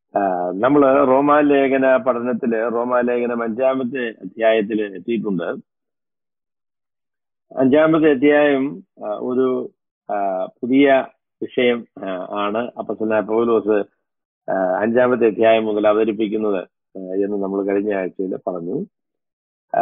നമ്മൾ റോമാലേഖന പഠനത്തില് റോമാലേഖനം അഞ്ചാമത്തെ അധ്യായത്തിൽ എത്തിയിട്ടുണ്ട് അഞ്ചാമത്തെ അധ്യായം ആ, ഒരു ആ, പുതിയ വിഷയം ആ, ആണ് അപ്പസന പൗലോസ് ആ, അഞ്ചാമത്തെ അധ്യായം മുതൽ അവതരിപ്പിക്കുന്നത് ആ, എന്ന് നമ്മൾ കഴിഞ്ഞ ആഴ്ചയിൽ പറഞ്ഞു ആ,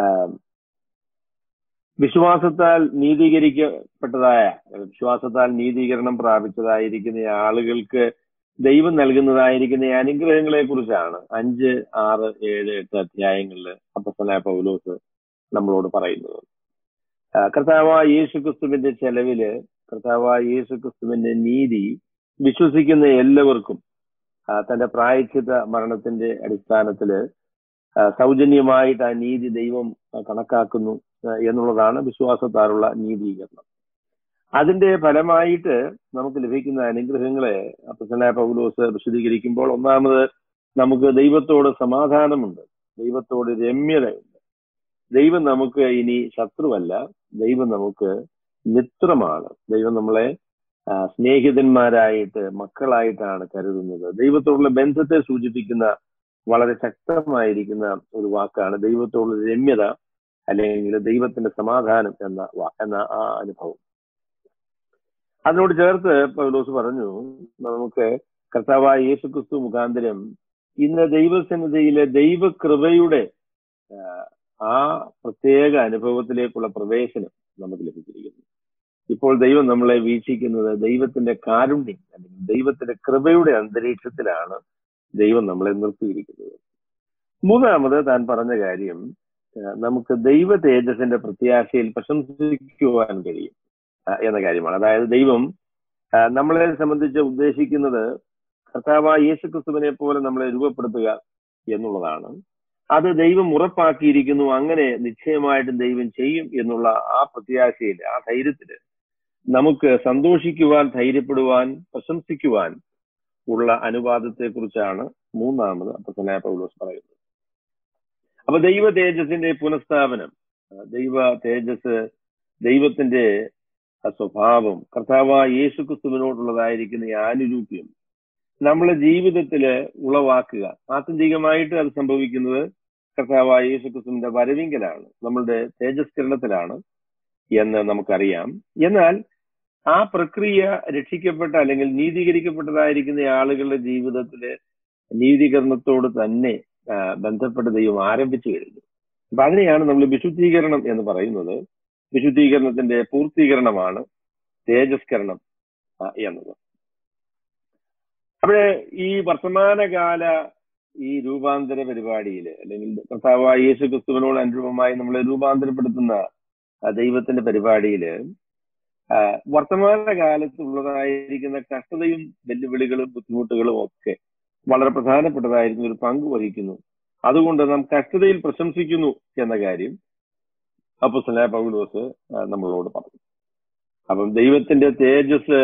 വിശ്വാസത്താൽ നീതീകരിക്കപ്പെട്ടതായ വിശ്വാസത്താൽ നീതീകരണം പ്രാപിച്ചതായിരിക്കുന്ന ആളുകൾക്ക് ദൈവം നൽകുന്നതായിരിക്കുന്ന ഈ അനുഗ്രഹങ്ങളെ കുറിച്ചാണ് അഞ്ച് ആറ് ഏഴ് എട്ട് അധ്യായങ്ങളിൽ അപ്പസനായ പൗലോസ് നമ്മളോട് പറയുന്നത് ആ, കർത്താവായ യേശു ക്രിസ്തുവിന്റെ ചെലവില് കർത്താവായ യേശു ക്രിസ്തുവിന്റെ നീതി വിശ്വസിക്കുന്ന എല്ലാവർക്കും ആ, തന്റെ പ്രായച്ചിത മരണത്തിന്റെ അടിസ്ഥാനത്തില് ആ, സൗജന്യമായിട്ട് ആ നീതി ദൈവം ആ, കണക്കാക്കുന്നു ആ, എന്നുള്ളതാണ് വിശ്വാസത്താലുള്ള നീതീകരണം അതിന്റെ ഫലമായിട്ട് നമുക്ക് ലഭിക്കുന്ന അനുഗ്രഹങ്ങളെ അപ്പസനായ പൗലോസ് വിശദീകരിക്കുമ്പോൾ ഒന്നാമത് നമുക്ക് ദൈവത്തോട് സമാധാനമുണ്ട് ദൈവത്തോട് രമ്യതയുണ്ട് ദൈവം നമുക്ക് ഇനി ശത്രുവല്ല ദൈവം നമുക്ക് മിത്രമാണ് ദൈവം നമ്മളെ ആ, സ്നേഹിതന്മാരായിട്ട് മക്കളായിട്ടാണ് കരുതുന്നത് ദൈവത്തോടുള്ള ബന്ധത്തെ സൂചിപ്പിക്കുന്ന വളരെ ശക്തമായിരിക്കുന്ന ഒരു വാക്കാണ് ദൈവത്തോടുള്ള രമ്യത അല്ലെങ്കിൽ ദൈവത്തിന്റെ സമാധാനം എന്ന വാ- എന്ന ആ അനുഭവം അതിനോട് ചേർത്ത് പൗലോസ് പറഞ്ഞു നമുക്ക് കർത്താവായ യേശു ക്രിസ്തു മുഖാന്തരം ഇന്ന് ദൈവസന്നിധിയിലെ ദൈവകൃപയുടെ ആ, ആ പ്രത്യേക അനുഭവത്തിലേക്കുള്ള പ്രവേശനം നമുക്ക് ലഭിച്ചിരിക്കുന്നു ഇപ്പോൾ ദൈവം നമ്മളെ വീക്ഷിക്കുന്നത് ദൈവത്തിന്റെ കാരുണ്യം അല്ലെങ്കിൽ ദൈവത്തിന്റെ കൃപയുടെ അന്തരീക്ഷത്തിലാണ് ദൈവം നമ്മളെ നിർത്തിയിരിക്കുന്നത് മൂന്നാമത് താൻ പറഞ്ഞ കാര്യം ആ, നമുക്ക് ദൈവ തേജസിന്റെ പ്രത്യാശയിൽ പ്രശംസിക്കുവാൻ കഴിയും ആ, എന്ന കാര്യമാണ് അതായത് ദൈവം ആ, നമ്മളെ സംബന്ധിച്ച് ഉദ്ദേശിക്കുന്നത് കർത്താവായ യേശു ക്രിസ്തുവിനെ പോലെ നമ്മളെ രൂപപ്പെടുത്തുക എന്നുള്ളതാണ് അത് ദൈവം ഉറപ്പാക്കിയിരിക്കുന്നു അങ്ങനെ നിശ്ചയമായിട്ടും ദൈവം ചെയ്യും എന്നുള്ള ആ പ്രത്യാശയിൽ ആ ധൈര്യത്തില് നമുക്ക് സന്തോഷിക്കുവാൻ ധൈര്യപ്പെടുവാൻ പ്രശംസിക്കുവാൻ ഉള്ള അനുവാദത്തെ കുറിച്ചാണ് മൂന്നാമത് അപ്പസനായ പൗലോസ് പറയുന്നത് അപ്പൊ ദൈവ തേജസിന്റെ പുനഃസ്ഥാപനം ആ, ദൈവ തേജസ് ദൈവത്തിന്റെ ആ സ്വഭാവം കർത്താവായ യേശു ക്രിസ്തുവിനോടുള്ളതായിരിക്കുന്ന ഈ ആനുരൂപ്യം നമ്മളെ ജീവിതത്തില് ഉളവാക്കുക ആത്യന്തികമായിട്ട് അത് സംഭവിക്കുന്നത് കർത്താവായ യേശു ക്രിസ്തുവിന്റെ വരവിങ്കലാണ് നമ്മളുടെ തേജസ്കരണത്തിലാണ് എന്ന് നമുക്കറിയാം എന്നാൽ ആ പ്രക്രിയ രക്ഷിക്കപ്പെട്ട അല്ലെങ്കിൽ നീതീകരിക്കപ്പെട്ടതായിരിക്കുന്ന ആളുകളുടെ ജീവിതത്തില് നീതീകരണത്തോട് തന്നെ ആ, ബന്ധപ്പെട്ട ദൈവം ആരംഭിച്ചു കഴിഞ്ഞു അപ്പൊ അതിനെയാണ് നമ്മൾ വിശുദ്ധീകരണം എന്ന് പറയുന്നത് വിശുദ്ധീകരണത്തിന്റെ പൂർത്തീകരണമാണ് തേജസ്കരണം ആ, എന്നത് അപ്പോഴേ ഈ വർത്തമാനകാല ഈ രൂപാന്തര പരിപാടിയിൽ അല്ലെങ്കിൽ കർത്താവായ യേശു ക്രിസ്തുവിനോട് അനുരൂപമായി നമ്മളെ രൂപാന്തരപ്പെടുത്തുന്ന ആ ദൈവത്തിന്റെ പരിപാടിയില് ആ, വർത്തമാന കാലത്ത് ഉള്ളതായിരിക്കുന്ന കഷ്ടതയും വെല്ലുവിളികളും ബുദ്ധിമുട്ടുകളും ഒക്കെ വളരെ പ്രധാനപ്പെട്ടതായിരിക്കുന്ന ഒരു പങ്ക് വഹിക്കുന്നു അതുകൊണ്ട് നാം കഷ്ടതയിൽ പ്രശംസിക്കുന്നു എന്ന കാര്യം അപ്പസ്തലനായ പൗലോസ് ആ, നമ്മളോട് പറഞ്ഞു അപ്പം ദൈവത്തിന്റെ തേജസ്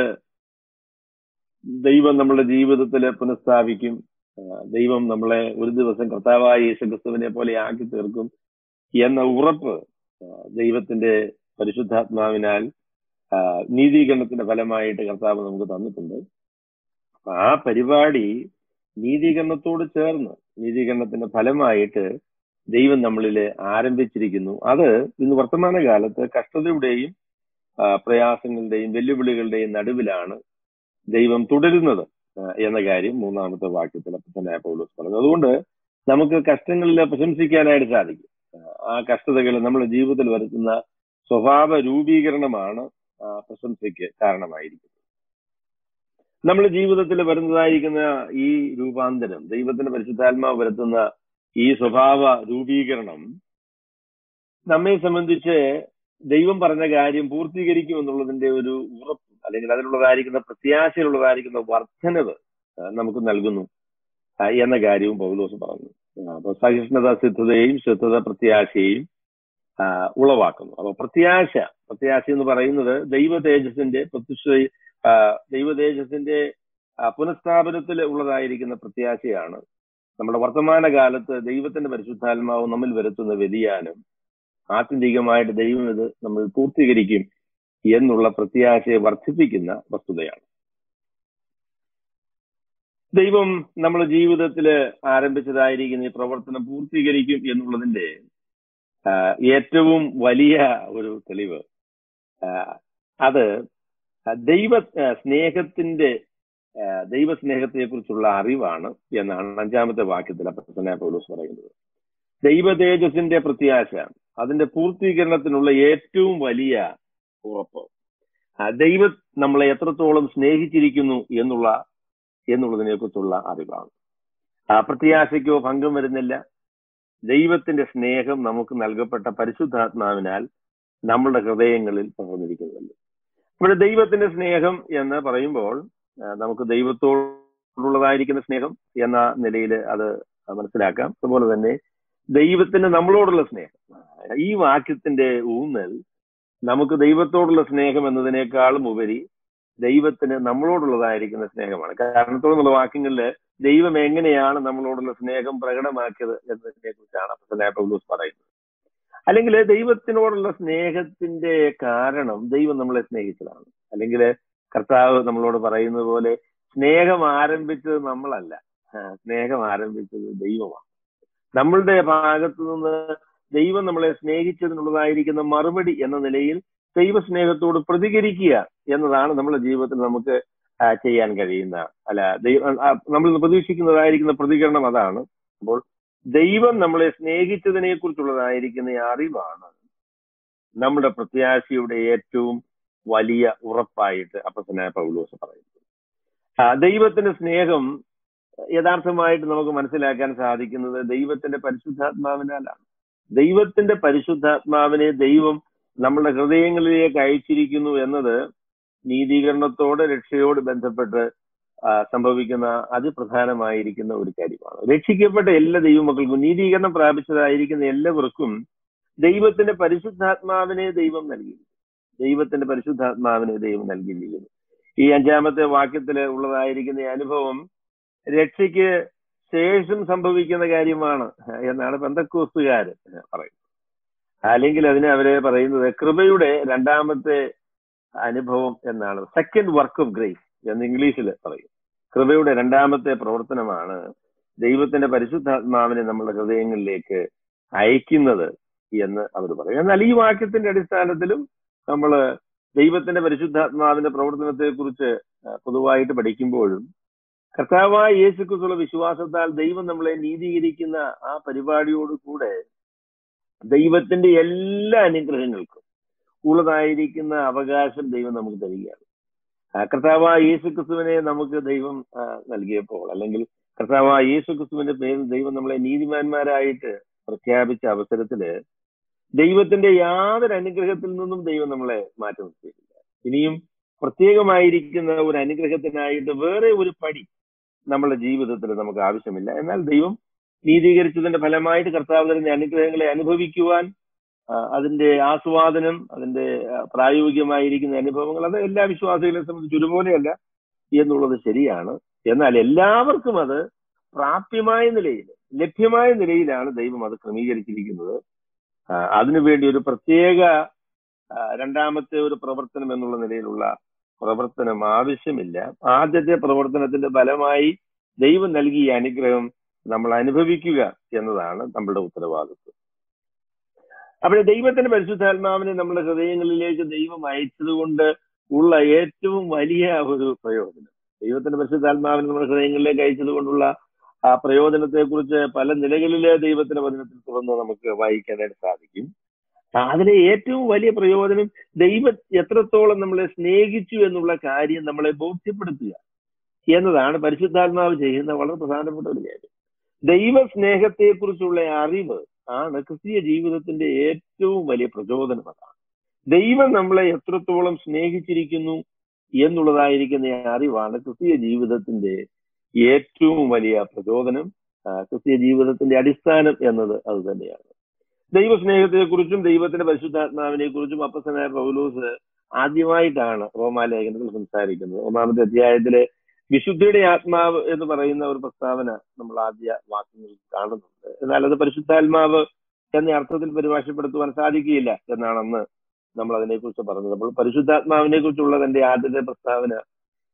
ദൈവം നമ്മുടെ ജീവിതത്തിൽ പുനഃസ്ഥാപിക്കും ആ, ദൈവം നമ്മളെ ഒരു ദിവസം കർത്താവായ യേശു ക്രിസ്തുവിനെ പോലെ ആക്കി തീർക്കും എന്ന ഉറപ്പ് ആ, ദൈവത്തിന്റെ പരിശുദ്ധാത്മാവിനാൽ ആ, നീതീകരണത്തിന്റെ ഫലമായിട്ട് കർത്താവ് നമുക്ക് തന്നിട്ടുണ്ട് അപ്പൊ ആ പരിപാടി നീതീകരണത്തോട് ചേർന്ന് നീതീകരണത്തിന്റെ ഫലമായിട്ട് ദൈവം നമ്മളിൽ ആരംഭിച്ചിരിക്കുന്നു അത് ഇന്ന് വർത്തമാന കാലത്ത് കഷ്ടതയുടെയും ആ, പ്രയാസങ്ങളുടെയും വെല്ലുവിളികളുടെയും നടുവിലാണ് ദൈവം തുടരുന്നത് ആ, എന്ന കാര്യം മൂന്നാമത്തെ വാക്യത്തിൽ തന്നെ പൗലോസ് പറഞ്ഞു അതുകൊണ്ട് നമുക്ക് കഷ്ടങ്ങളിൽ പ്രശംസിക്കാനായിട്ട് സാധിക്കും ആ, ആ കഷ്ടതകൾ നമ്മുടെ ജീവിതത്തിൽ വരുത്തുന്ന സ്വഭാവ രൂപീകരണമാണ് ആ, പ്രശംസയ്ക്ക് കാരണമായിരിക്കുന്നത് നമ്മുടെ ജീവിതത്തിൽ വരുന്നതായിരിക്കുന്ന ഈ രൂപാന്തരം ദൈവത്തിന്റെ പരിശുദ്ധാത്മാവ് വരുത്തുന്ന ഈ സ്വഭാവ രൂപീകരണം നമ്മെ സംബന്ധിച്ച് ദൈവം പറഞ്ഞ കാര്യം പൂർത്തീകരിക്കും എന്നുള്ളതിന്റെ ഒരു ഉറപ്പ് അല്ലെങ്കിൽ അതിലുള്ളതായിരിക്കുന്ന പ്രത്യാശയിലുള്ളതായിരിക്കുന്ന വർധനവ് ആ, നമുക്ക് നൽകുന്നു ആ, എന്ന കാര്യവും പൗലോസ് പറഞ്ഞു ആ, അപ്പൊ സഹിഷ്ണുത സിദ്ധതയും സിദ്ധത പ്രത്യാശയും ആ, ഉളവാക്കുന്നു അപ്പൊ പ്രത്യാശ പ്രത്യാശ എന്ന് പറയുന്നത് ദൈവ തേജസിന്റെ പ്രത്യക്ഷ ആ, ദൈവ തേജസിന്റെ ആ, പുനഃസ്ഥാപനത്തിൽ ഉള്ളതായിരിക്കുന്ന പ്രത്യാശയാണ് നമ്മുടെ വർത്തമാന കാലത്ത് ദൈവത്തിന്റെ പരിശുദ്ധാത്മാവ് നമ്മിൽ വരുത്തുന്ന വ്യതിയാനം ആത്യന്തികമായിട്ട് ദൈവം ഇത് നമ്മൾ പൂർത്തീകരിക്കും എന്നുള്ള പ്രത്യാശയെ വർദ്ധിപ്പിക്കുന്ന വസ്തുതയാണ് ദൈവം നമ്മുടെ ജീവിതത്തിൽ ആരംഭിച്ചതായിരിക്കുന്ന ഈ പ്രവർത്തനം പൂർത്തീകരിക്കും എന്നുള്ളതിന്റെ ആ, ഏറ്റവും വലിയ ഒരു തെളിവ് ആ, അത് ദൈവ ആ, സ്നേഹത്തിന്റെ ആ, ദൈവസ്നേഹത്തെ കുറിച്ചുള്ള അറിവാണ് എന്നാണ് അഞ്ചാമത്തെ വാക്യത്തിൽ അപ്പസ്തനായ പൗലോസ് പറയുന്നത് ദൈവ തേജസിന്റെ പ്രത്യാശ അതിന്റെ പൂർത്തീകരണത്തിനുള്ള ഏറ്റവും വലിയ ഉറപ്പ് ആ, ദൈവം നമ്മളെ എത്രത്തോളം സ്നേഹിച്ചിരിക്കുന്നു എന്നുള്ള എന്നുള്ളതിനെ കുറിച്ചുള്ള അറിവാണ് ആ പ്രത്യാശയ്ക്കോ ഭംഗം വരുന്നില്ല ദൈവത്തിന്റെ സ്നേഹം നമുക്ക് നൽകപ്പെട്ട പരിശുദ്ധാത്മാവിനാൽ നമ്മളുടെ ഹൃദയങ്ങളിൽ പകർന്നിരിക്കുന്നുണ്ട് ഇവിടെ ദൈവത്തിന്റെ സ്നേഹം എന്ന് പറയുമ്പോൾ ആ, നമുക്ക് ദൈവത്തോടുള്ളതായിരിക്കുന്ന സ്നേഹം എന്ന നിലയിൽ അത് മനസ്സിലാക്കാം അതുപോലെ തന്നെ ദൈവത്തിന് നമ്മളോടുള്ള സ്നേഹം ഈ വാക്യത്തിന്റെ ഊന്നൽ നമുക്ക് ദൈവത്തോടുള്ള സ്നേഹം എന്നതിനേക്കാളും ഉപരി ദൈവത്തിന് നമ്മളോടുള്ളതായിരിക്കുന്ന സ്നേഹമാണ് കാരണം തുടർന്നുള്ള വാക്യങ്ങളിൽ ദൈവം എങ്ങനെയാണ് നമ്മളോടുള്ള സ്നേഹം പ്രകടമാക്കിയത് എന്നതിനെ കുറിച്ചാണ് അപ്പസ്തലനായ പൗലോസ് പറയുന്നത് അല്ലെങ്കിൽ ദൈവത്തിനോടുള്ള സ്നേഹത്തിന്റെ കാരണം ദൈവം നമ്മളെ സ്നേഹിച്ചതാണ് അല്ലെങ്കിൽ കർത്താവ് നമ്മളോട് പറയുന്നത് പോലെ സ്നേഹം ആരംഭിച്ചത് നമ്മളല്ല ആ, സ്നേഹം ആരംഭിച്ചത് ദൈവമാണ് നമ്മളുടെ ഭാഗത്തു നിന്ന് ദൈവം നമ്മളെ സ്നേഹിച്ചതിനുള്ളതായിരിക്കുന്ന മറുപടി എന്ന നിലയിൽ ദൈവസ്നേഹത്തോട് പ്രതികരിക്കുക എന്നതാണ് നമ്മുടെ ജീവിതത്തിൽ നമുക്ക് ആ, ചെയ്യാൻ കഴിയുന്ന അല്ല ദൈവം ആ, നമ്മൾ പ്രതീക്ഷിക്കുന്നതായിരിക്കുന്ന പ്രതികരണം അതാണ് അപ്പോൾ ദൈവം നമ്മളെ സ്നേഹിച്ചതിനെ കുറിച്ചുള്ളതായിരിക്കുന്ന ഈ അറിവാണ് നമ്മുടെ പ്രത്യാശയുടെ ഏറ്റവും വലിയ ഉറപ്പായിട്ട് അപ്പസനായ പൗലോസ് പറയുന്നത് ആ, ദൈവത്തിന്റെ സ്നേഹം യഥാർത്ഥമായിട്ട് നമുക്ക് മനസ്സിലാക്കാൻ സാധിക്കുന്നത് ദൈവത്തിന്റെ പരിശുദ്ധാത്മാവിനാലാണ് ദൈവത്തിന്റെ പരിശുദ്ധാത്മാവിനെ ദൈവം നമ്മുടെ ഹൃദയങ്ങളിലേക്ക് അയച്ചിരിക്കുന്നു എന്നത് നീതീകരണത്തോടെ രക്ഷയോട് ബന്ധപ്പെട്ട് ആ, സംഭവിക്കുന്ന അതിപ്രധാനമായിരിക്കുന്ന ഒരു കാര്യമാണ് രക്ഷിക്കപ്പെട്ട എല്ലാ ദൈവമക്കൾക്കും നീതീകരണം പ്രാപിച്ചതായിരിക്കുന്ന എല്ലാവർക്കും ദൈവത്തിന്റെ പരിശുദ്ധാത്മാവിനെ ദൈവം നൽകി ദൈവത്തിന്റെ പരിശുദ്ധാത്മാവിനെ ദൈവം നൽകിയിരിക്കുന്നു ഈ അഞ്ചാമത്തെ വാക്യത്തിൽ ഉള്ളതായിരിക്കുന്ന ഈ അനുഭവം രക്ഷയ്ക്ക് ശേഷം സംഭവിക്കുന്ന കാര്യമാണ് എന്നാണ് ബന്ധക്കോസ്തുകാര് പറയുന്നത് അല്ലെങ്കിൽ അതിനെ അവരെ പറയുന്നത് കൃപയുടെ രണ്ടാമത്തെ അനുഭവം എന്നാണ് സെക്കൻഡ് വർക്ക് ഓഫ് ഗ്രേസ് എന്ന് ഇംഗ്ലീഷിൽ പറയും കൃപയുടെ രണ്ടാമത്തെ പ്രവർത്തനമാണ് ദൈവത്തിന്റെ പരിശുദ്ധാത്മാവിനെ നമ്മുടെ ഹൃദയങ്ങളിലേക്ക് അയക്കുന്നത് എന്ന് അവർ പറയും എന്നാൽ ഈ വാക്യത്തിന്റെ അടിസ്ഥാനത്തിലും നമ്മൾ ദൈവത്തിന്റെ പരിശുദ്ധാത്മാവിന്റെ പ്രവർത്തനത്തെ കുറിച്ച് പൊതുവായിട്ട് പഠിക്കുമ്പോഴും കർത്താവായ യേശുക്കുറിച്ചുള്ള വിശ്വാസത്താൽ ദൈവം നമ്മളെ നീതീകരിക്കുന്ന ആ പരിപാടിയോട് കൂടെ ദൈവത്തിന്റെ എല്ലാ അനുഗ്രഹങ്ങൾക്കും ഉള്ളതായിരിക്കുന്ന അവകാശം ദൈവം നമുക്ക് തരികയാണ് ആ, കർത്താവായ യേശുക്രിസ്തുവിനെ നമുക്ക് ദൈവം ആ, നൽകിയപ്പോൾ അല്ലെങ്കിൽ കർത്താവായ യേശുക്രിസ്തുവിന്റെ പേരിൽ ദൈവം നമ്മളെ നീതിമാന്മാരായിട്ട് പ്രഖ്യാപിച്ച അവസരത്തില് ദൈവത്തിന്റെ യാതൊരു അനുഗ്രഹത്തിൽ നിന്നും ദൈവം നമ്മളെ മാറ്റി നിർത്തിയിട്ടില്ല ഇനിയും പ്രത്യേകമായിരിക്കുന്ന ഒരു അനുഗ്രഹത്തിനായിട്ട് വേറെ ഒരു പടി നമ്മുടെ ജീവിതത്തിൽ നമുക്ക് ആവശ്യമില്ല എന്നാൽ ദൈവം നീതീകരിച്ചതിന്റെ ഫലമായിട്ട് കർത്താവ് തരുന്ന അനുഗ്രഹങ്ങളെ അനുഭവിക്കുവാൻ ആ, അതിന്റെ ആസ്വാദനം അതിന്റെ ആ, പ്രായോഗികമായിരിക്കുന്ന അനുഭവങ്ങൾ അത് എല്ലാ വിശ്വാസികളെ സംബന്ധിച്ച് ഒരുപോലെയല്ല എന്നുള്ളത് ശരിയാണ് എന്നാൽ എല്ലാവർക്കും അത് പ്രാപ്യമായ നിലയിൽ ലഭ്യമായ നിലയിലാണ് ദൈവം അത് ക്രമീകരിച്ചിരിക്കുന്നത് ആ, അതിനുവേണ്ടി ഒരു പ്രത്യേക ആ, രണ്ടാമത്തെ ഒരു പ്രവർത്തനം എന്നുള്ള നിലയിലുള്ള പ്രവർത്തനം ആവശ്യമില്ല ആദ്യത്തെ പ്രവർത്തനത്തിന്റെ ഫലമായി ദൈവം നൽകിയ അനുഗ്രഹം നമ്മൾ അനുഭവിക്കുക എന്നതാണ് നമ്മളുടെ ഉത്തരവാദിത്വം അപ്പോൾ ദൈവത്തിന്റെ പരിശുദ്ധാത്മാവിനെ നമ്മുടെ ഹൃദയങ്ങളിലേക്ക് ദൈവം അയച്ചതുകൊണ്ട് ഉള്ള ഏറ്റവും വലിയ ഒരു പ്രയോജനം ദൈവത്തിന്റെ പരിശുദ്ധാത്മാവിനെ നമ്മുടെ ഹൃദയങ്ങളിലേക്ക് അയച്ചത് കൊണ്ടുള്ള ആ പ്രയോജനത്തെ കുറിച്ച് പല നിലകളിലെ ദൈവത്തിന്റെ വചനത്തിൽ തുറന്ന് നമുക്ക് വായിക്കാനായിട്ട് സാധിക്കും ആ, അതിലെ ഏറ്റവും വലിയ പ്രയോജനം ദൈവം എത്രത്തോളം നമ്മളെ സ്നേഹിച്ചു എന്നുള്ള കാര്യം നമ്മളെ ബോധ്യപ്പെടുത്തുക എന്നതാണ് പരിശുദ്ധാത്മാവ് ചെയ്യുന്ന വളരെ പ്രധാനപ്പെട്ട ഒരു കാര്യം ദൈവ സ്നേഹത്തെ കുറിച്ചുള്ള അറിവ് ആണ് ക്രിസ്തീയ ജീവിതത്തിന്റെ ഏറ്റവും വലിയ പ്രചോദനം അതാണ് ദൈവം നമ്മളെ എത്രത്തോളം സ്നേഹിച്ചിരിക്കുന്നു എന്നുള്ളതായിരിക്കുന്ന ഈ അറിവാണ് ക്രിസ്തീയ ജീവിതത്തിന്റെ ഏറ്റവും വലിയ പ്രചോദനം ആ, ക്രിസ്തീയ ജീവിതത്തിന്റെ അടിസ്ഥാനം എന്നത് അത് തന്നെയാണ് ദൈവസ്നേഹത്തെ കുറിച്ചും ദൈവത്തിന്റെ പരിശുദ്ധാത്മാവിനെ കുറിച്ചും അപ്പസനായ പൗലോസ് ആദ്യമായിട്ടാണ് റോമാലേഖനത്തിൽ സംസാരിക്കുന്നത് ഒന്നാമത്തെ അധ്യായത്തിലെ വിശുദ്ധിയുടെ ആത്മാവ് എന്ന് പറയുന്ന ഒരു പ്രസ്താവന നമ്മൾ ആദ്യ വാക്യങ്ങളിൽ കാണുന്നുണ്ട് എന്നാൽ അത് പരിശുദ്ധാത്മാവ് എന്ന അർത്ഥത്തിൽ പരിഭാഷപ്പെടുത്തുവാൻ സാധിക്കുകയില്ല എന്നാണെന്ന് നമ്മൾ അതിനെക്കുറിച്ച് പറഞ്ഞത് അപ്പോൾ പരിശുദ്ധാത്മാവിനെ കുറിച്ചുള്ള തന്റെ ആദ്യത്തെ പ്രസ്താവന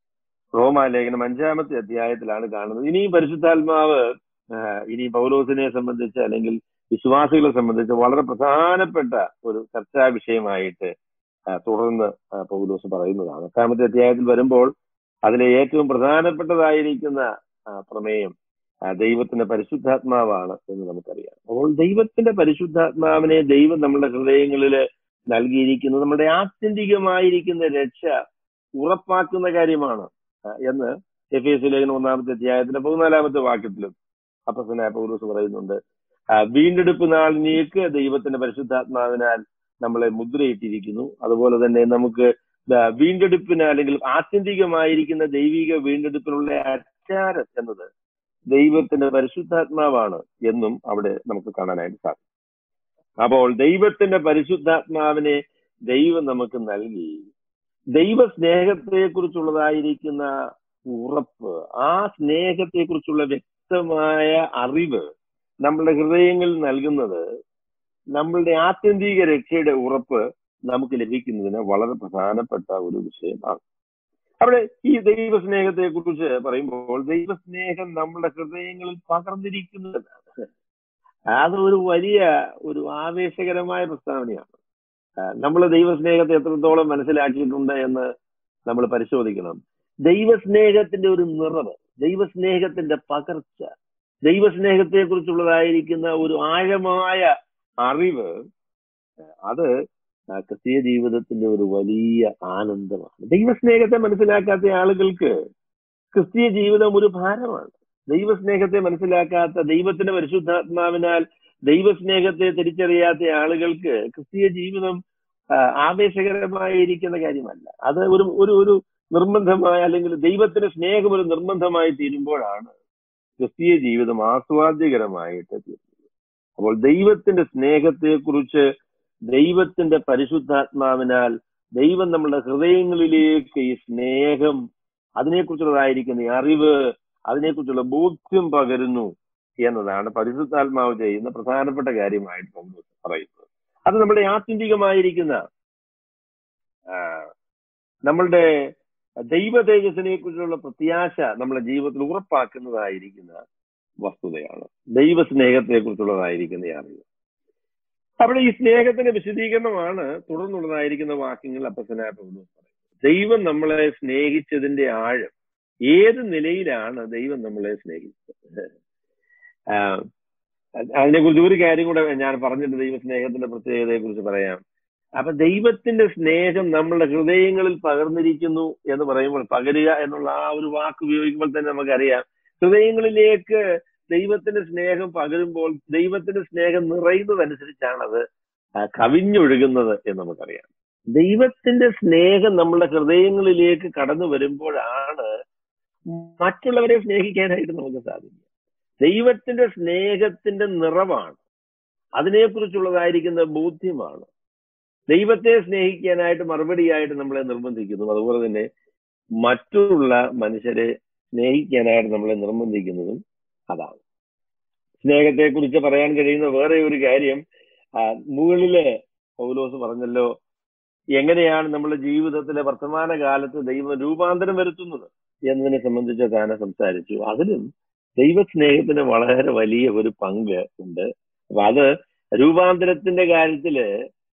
റോമാലേഖനം അഞ്ചാമത്തെ അധ്യായത്തിലാണ് കാണുന്നത് ഇനിയും പരിശുദ്ധാത്മാവ് ആ, ഇനി പൗലോസിനെ സംബന്ധിച്ച് അല്ലെങ്കിൽ വിശ്വാസികളെ സംബന്ധിച്ച് വളരെ പ്രധാനപ്പെട്ട ഒരു ചർച്ചാ വിഷയമായിട്ട് ആ, തുടർന്ന് ആ, പൗലോസ് പറയുന്നതാണ് എട്ടാമത്തെ അധ്യായത്തിൽ വരുമ്പോൾ അതിലെ ഏറ്റവും പ്രധാനപ്പെട്ടതായിരിക്കുന്ന ആ, പ്രമേയം ആ, ദൈവത്തിന്റെ പരിശുദ്ധാത്മാവാണ് എന്ന് നമുക്കറിയാം അപ്പോൾ ദൈവത്തിന്റെ പരിശുദ്ധാത്മാവിനെ ദൈവം നമ്മുടെ ഹൃദയങ്ങളിൽ നൽകിയിരിക്കുന്നത് നമ്മുടെ ആത്യന്തികമായിരിക്കുന്ന രക്ഷ ഉറപ്പാക്കുന്ന കാര്യമാണ് ആ, എന്ന് എഫ് എസ് ലേഖനം ഒന്നാമത്തെ അധ്യായത്തിന്റെ പതിനാലാമത്തെ വാക്യത്തിലും അപ്പസനായ പൗലോസ് പറയുന്നുണ്ട് ആ, വീണ്ടെടുപ്പ് നാളിനേക്ക് ദൈവത്തിന്റെ പരിശുദ്ധാത്മാവിനാൽ നമ്മളെ മുദ്രയിട്ടിരിക്കുന്നു അതുപോലെ തന്നെ നമുക്ക് ദാ വീണ്ടെടുപ്പിന് അല്ലെങ്കിൽ ആത്യന്തികമായിരിക്കുന്ന ദൈവിക വീണ്ടെടുപ്പിനുള്ള അച്ചാരം എന്നത് ദൈവത്തിന്റെ പരിശുദ്ധാത്മാവാണ് എന്നും അവിടെ നമുക്ക് കാണാനായിട്ട് സാധിക്കും അപ്പോൾ ദൈവത്തിന്റെ പരിശുദ്ധാത്മാവിനെ ദൈവം നമുക്ക് നൽകി ദൈവ സ്നേഹത്തെ കുറിച്ചുള്ളതായിരിക്കുന്ന ഉറപ്പ് ആ സ്നേഹത്തെ കുറിച്ചുള്ള വ്യക്തമായ അറിവ് നമ്മുടെ ഹൃദയങ്ങളിൽ നൽകുന്നത് നമ്മളുടെ ആത്യന്തിക രക്ഷയുടെ ഉറപ്പ് നമുക്ക് ലഭിക്കുന്നതിന് വളരെ പ്രധാനപ്പെട്ട ഒരു വിഷയമാണ് അവിടെ ഈ ദൈവസ്നേഹത്തെ കുറിച്ച് പറയുമ്പോൾ ദൈവസ്നേഹം നമ്മുടെ ഹൃദയങ്ങളിൽ പകർന്നിരിക്കുന്നതാണ് അത് ഒരു വലിയ ഒരു ആവേശകരമായ പ്രസ്താവനയാണ് നമ്മൾ ദൈവസ്നേഹത്തെ എത്രത്തോളം മനസ്സിലാക്കിയിട്ടുണ്ട് എന്ന് നമ്മൾ പരിശോധിക്കണം ദൈവസ്നേഹത്തിന്റെ ഒരു നിറവ് ദൈവസ്നേഹത്തിന്റെ പകർച്ച ദൈവസ്നേഹത്തെ കുറിച്ചുള്ളതായിരിക്കുന്ന ഒരു ആഴമായ അറിവ് അത് ആ ക്രിസ്തീയ ജീവിതത്തിന്റെ ഒരു വലിയ ആനന്ദമാണ് ദൈവസ്നേഹത്തെ മനസ്സിലാക്കാത്ത ആളുകൾക്ക് ക്രിസ്തീയ ജീവിതം ഒരു ഭാരമാണ് ദൈവസ്നേഹത്തെ മനസ്സിലാക്കാത്ത ദൈവത്തിന്റെ പരിശുദ്ധാത്മാവിനാൽ ദൈവസ്നേഹത്തെ തിരിച്ചറിയാത്ത ആളുകൾക്ക് ക്രിസ്തീയ ജീവിതം ആ, ആവേശകരമായിരിക്കുന്ന കാര്യമല്ല അത് ഒരു ഒരു ഒരു നിർബന്ധമായ അല്ലെങ്കിൽ ദൈവത്തിന്റെ സ്നേഹം ഒരു നിർബന്ധമായി തീരുമ്പോഴാണ് ക്രിസ്തീയ ജീവിതം ആസ്വാദ്യകരമായിട്ട് തീരുന്നത് അപ്പോൾ ദൈവത്തിന്റെ സ്നേഹത്തെക്കുറിച്ച് ദൈവത്തിന്റെ പരിശുദ്ധാത്മാവിനാൽ ദൈവം നമ്മുടെ ഹൃദയങ്ങളിലേക്ക് ഈ സ്നേഹം അതിനെക്കുറിച്ചുള്ളതായിരിക്കുന്ന ഈ അറിവ് അതിനെക്കുറിച്ചുള്ള ബോധ്യം പകരുന്നു എന്നതാണ് പരിശുദ്ധാത്മാവ് ചെയ്യുന്ന പ്രധാനപ്പെട്ട കാര്യമായിട്ട് പൗലോസ് പറയുന്നത് അത് നമ്മുടെ ആത്യന്തികമായിരിക്കുന്ന ആ, നമ്മളുടെ ദൈവ തേജസ്സിനെ കുറിച്ചുള്ള പ്രത്യാശ നമ്മുടെ ജീവിതത്തിൽ ഉറപ്പാക്കുന്നതായിരിക്കുന്ന വസ്തുതയാണ് ദൈവ സ്നേഹത്തെ കുറിച്ചുള്ളതായിരിക്കുന്ന ഈ അറിവ് അവിടെ ഈ സ്നേഹത്തിന്റെ വിശദീകരണമാണ് തുടർന്നുള്ളതായിരിക്കുന്ന വാക്യങ്ങൾ അപ്പസനായ പൗലോസ് പറയുന്നത് ദൈവം നമ്മളെ സ്നേഹിച്ചതിന്റെ ആഴം ഏത് നിലയിലാണ് ദൈവം നമ്മളെ സ്നേഹിച്ചത് ആഹ് അതിനെ കുറിച്ച് ഒരു കാര്യം കൂടെ ഞാൻ പറഞ്ഞിട്ട് ദൈവ സ്നേഹത്തിന്റെ പ്രത്യേകതയെ കുറിച്ച് പറയാം അപ്പൊ ദൈവത്തിന്റെ സ്നേഹം നമ്മളുടെ ഹൃദയങ്ങളിൽ പകർന്നിരിക്കുന്നു എന്ന് പറയുമ്പോൾ പകരുക എന്നുള്ള ആ ഒരു വാക്ക് ഉപയോഗിക്കുമ്പോൾ തന്നെ നമുക്കറിയാം ഹൃദയങ്ങളിലേക്ക് ദൈവത്തിന്റെ സ്നേഹം പകരുമ്പോൾ ദൈവത്തിന്റെ സ്നേഹം നിറയുന്നതനുസരിച്ചാണ് അത് ആ, കവിഞ്ഞൊഴുകുന്നത് എന്ന് നമുക്കറിയാം ദൈവത്തിന്റെ സ്നേഹം നമ്മളുടെ ഹൃദയങ്ങളിലേക്ക് കടന്നു വരുമ്പോഴാണ് മറ്റുള്ളവരെ സ്നേഹിക്കാനായിട്ട് നമുക്ക് സാധിക്കുക ദൈവത്തിന്റെ സ്നേഹത്തിന്റെ നിറവാണ് അതിനെക്കുറിച്ചുള്ളതായിരിക്കുന്ന ബോധ്യമാണ് ദൈവത്തെ സ്നേഹിക്കാനായിട്ട് മറുപടിയായിട്ട് നമ്മളെ നിർബന്ധിക്കുന്നു അതുപോലെ തന്നെ മറ്റുള്ള മനുഷ്യരെ സ്നേഹിക്കാനായിട്ട് നമ്മളെ നിർബന്ധിക്കുന്നതും അതാണ് സ്നേഹത്തെക്കുറിച്ച് പറയാൻ കഴിയുന്ന വേറെ ഒരു കാര്യം ആ, മുകളില് പൗലോസ് പറഞ്ഞല്ലോ എങ്ങനെയാണ് നമ്മുടെ ജീവിതത്തിലെ വർത്തമാന കാലത്ത് ദൈവം രൂപാന്തരം വരുത്തുന്നത് എന്നതിനെ സംബന്ധിച്ച് താനെ സംസാരിച്ചു അതിലും ദൈവസ്നേഹത്തിന് വളരെ വലിയ ഒരു പങ്ക് ഉണ്ട് അപ്പൊ അത് രൂപാന്തരത്തിന്റെ കാര്യത്തില്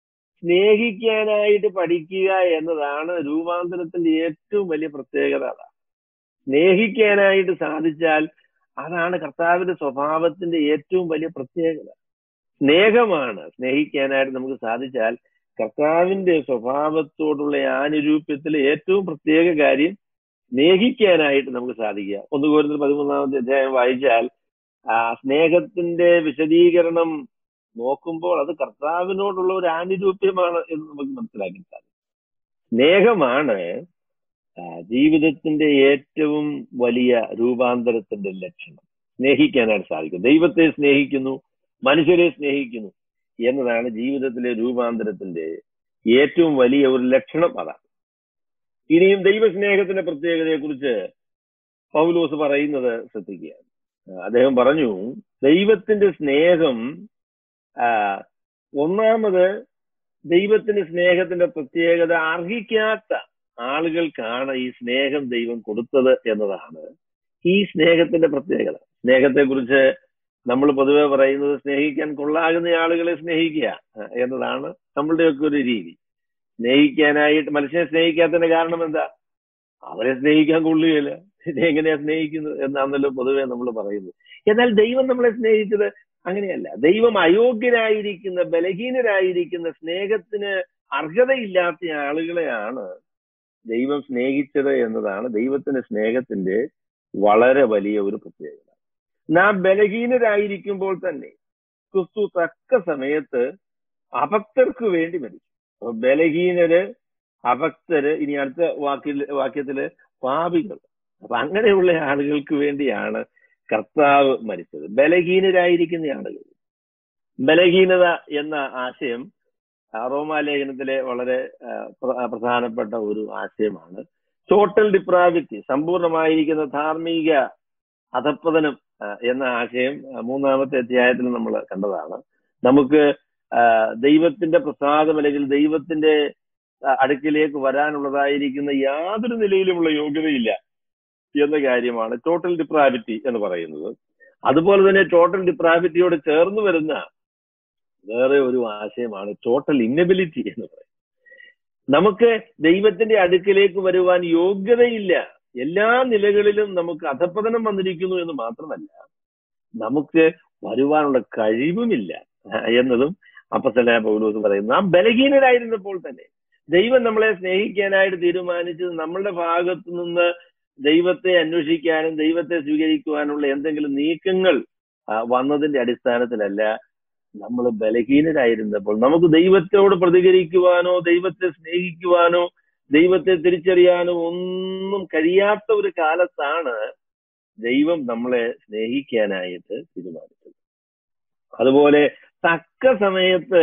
സ്നേഹിക്കാനായിട്ട് പഠിക്കുക എന്നതാണ് രൂപാന്തരത്തിന്റെ ഏറ്റവും വലിയ പ്രത്യേകത അതാണ് സ്നേഹിക്കാനായിട്ട് സാധിച്ചാൽ അതാണ് കർത്താവിന്റെ സ്വഭാവത്തിന്റെ ഏറ്റവും വലിയ പ്രത്യേകത സ്നേഹമാണ് സ്നേഹിക്കാനായിട്ട് നമുക്ക് സാധിച്ചാൽ കർത്താവിന്റെ സ്വഭാവത്തോടുള്ള ആനുരൂപ്യത്തിലെ ഏറ്റവും പ്രത്യേക കാര്യം സ്നേഹിക്കാനായിട്ട് നമുക്ക് സാധിക്കുക ഒന്ന് കോരുന്ന പതിമൂന്നാമത്തെ അധ്യായം വായിച്ചാൽ ആ സ്നേഹത്തിന്റെ വിശദീകരണം നോക്കുമ്പോൾ അത് കർത്താവിനോടുള്ള ഒരു ആനുരൂപ്യമാണ് എന്ന് നമുക്ക് മനസ്സിലാക്കാൻ സാധിക്കും സ്നേഹമാണ് ആ, ജീവിതത്തിന്റെ ഏറ്റവും വലിയ രൂപാന്തരത്തിന്റെ ലക്ഷണം സ്നേഹിക്കാനായിട്ട് സാധിക്കും ദൈവത്തെ സ്നേഹിക്കുന്നു മനുഷ്യരെ സ്നേഹിക്കുന്നു എന്നതാണ് ജീവിതത്തിലെ രൂപാന്തരത്തിന്റെ ഏറ്റവും വലിയ ഒരു ലക്ഷണം അതാണ് ഇനിയും ദൈവസ്നേഹത്തിന്റെ പ്രത്യേകതയെ കുറിച്ച് പൗലോസ് പറയുന്നത് ശ്രദ്ധിക്കുക ആ, അദ്ദേഹം പറഞ്ഞു ദൈവത്തിന്റെ സ്നേഹം ആ, ഒന്നാമത് ദൈവത്തിന്റെ സ്നേഹത്തിന്റെ പ്രത്യേകത അർഹിക്കാത്ത ആളുകൾക്കാണ് ഈ സ്നേഹം ദൈവം കൊടുത്തത് എന്നതാണ് ഈ സ്നേഹത്തിന്റെ പ്രത്യേകത സ്നേഹത്തെ കുറിച്ച് നമ്മൾ പൊതുവെ പറയുന്നത് സ്നേഹിക്കാൻ കൊള്ളാകുന്ന ആളുകളെ സ്നേഹിക്കുക അഹ് എന്നതാണ് നമ്മളുടെയൊക്കെ ഒരു രീതി സ്നേഹിക്കാനായിട്ട് മനുഷ്യനെ സ്നേഹിക്കാത്തതിന്റെ കാരണം എന്താ അവരെ സ്നേഹിക്കാൻ കൊള്ളുകയില്ല പിന്നെ എങ്ങനെയാ സ്നേഹിക്കുന്നത് എന്നാണല്ലോ പൊതുവെ നമ്മൾ പറയുന്നത് എന്നാൽ ദൈവം നമ്മളെ സ്നേഹിച്ചത് അങ്ങനെയല്ല ദൈവം അയോഗ്യരായിരിക്കുന്ന ബലഹീനരായിരിക്കുന്ന സ്നേഹത്തിന് അർഹതയില്ലാത്ത ആളുകളെയാണ് ദൈവം സ്നേഹിച്ചത് എന്നതാണ് ദൈവത്തിന്റെ സ്നേഹത്തിന്റെ വളരെ വലിയ ഒരു പ്രത്യേകത നാം ബലഹീനരായിരിക്കുമ്പോൾ തന്നെ ക്രിസ്തു തക്ക സമയത്ത് അഭക്തർക്ക് വേണ്ടി മരിച്ചു അപ്പൊ ബലഹീനര് അഭക്തര് ഇനി അടുത്ത വാക്കിൽ വാക്യത്തില് പാപികൾ അപ്പൊ അങ്ങനെയുള്ള ആളുകൾക്ക് വേണ്ടിയാണ് കർത്താവ് മരിച്ചത് ബലഹീനരായിരിക്കുന്ന ആളുകൾ ബലഹീനത എന്ന ആശയം ആ, റോമാലേഖനത്തിലെ വളരെ ആ, പ്ര- പ്രധാനപ്പെട്ട ഒരു ആശയമാണ് ടോട്ടൽ ഡിപ്രാവിറ്റി സമ്പൂർണമായിരിക്കുന്ന ധാർമ്മിക അധപ്പതനം ആ, എന്ന ആശയം ആ, മൂന്നാമത്തെ അധ്യായത്തിൽ നമ്മൾ കണ്ടതാണ് നമുക്ക് ആ, ദൈവത്തിന്റെ പ്രസാദം അല്ലെങ്കിൽ ദൈവത്തിന്റെ ആ, അടുക്കിലേക്ക് വരാനുള്ളതായിരിക്കുന്ന യാതൊരു നിലയിലുമുള്ള യോഗ്യതയില്ല എന്ന കാര്യമാണ് ടോട്ടൽ ഡിപ്രാവിറ്റി എന്ന് പറയുന്നത് അതുപോലെ തന്നെ ടോട്ടൽ ഡിപ്രാവിറ്റിയോട് ചേർന്ന് വരുന്ന വേറെ ഒരു ആശയമാണ് ടോട്ടൽ ഇന്നബിലിറ്റി എന്ന് പറയുന്നത് നമുക്ക് ദൈവത്തിന്റെ അടുക്കിലേക്ക് വരുവാൻ യോഗ്യതയില്ല എല്ലാ നിലകളിലും നമുക്ക് അധപ്പതനം വന്നിരിക്കുന്നു എന്ന് മാത്രമല്ല നമുക്ക് വരുവാനുള്ള കഴിവുമില്ല എന്നതും അപ്പസല പൗലോസ് പറയുന്നു നാം ബലഹീനരായിരുന്നപ്പോൾ തന്നെ ദൈവം നമ്മളെ സ്നേഹിക്കാനായിട്ട് തീരുമാനിച്ചത് നമ്മളുടെ ഭാഗത്തു നിന്ന് ദൈവത്തെ അന്വേഷിക്കാനും ദൈവത്തെ സ്വീകരിക്കുവാനുള്ള എന്തെങ്കിലും നീക്കങ്ങൾ ആ, വന്നതിന്റെ അടിസ്ഥാനത്തിലല്ല നമ്മൾ ബലഹീനരായിരുന്നപ്പോൾ നമുക്ക് ദൈവത്തോട് പ്രതികരിക്കുവാനോ ദൈവത്തെ സ്നേഹിക്കുവാനോ ദൈവത്തെ തിരിച്ചറിയാനോ ഒന്നും കഴിയാത്ത ഒരു കാലത്താണ് ദൈവം നമ്മളെ സ്നേഹിക്കാനായിട്ട് തീരുമാനിച്ചത് അതുപോലെ തക്ക സമയത്ത്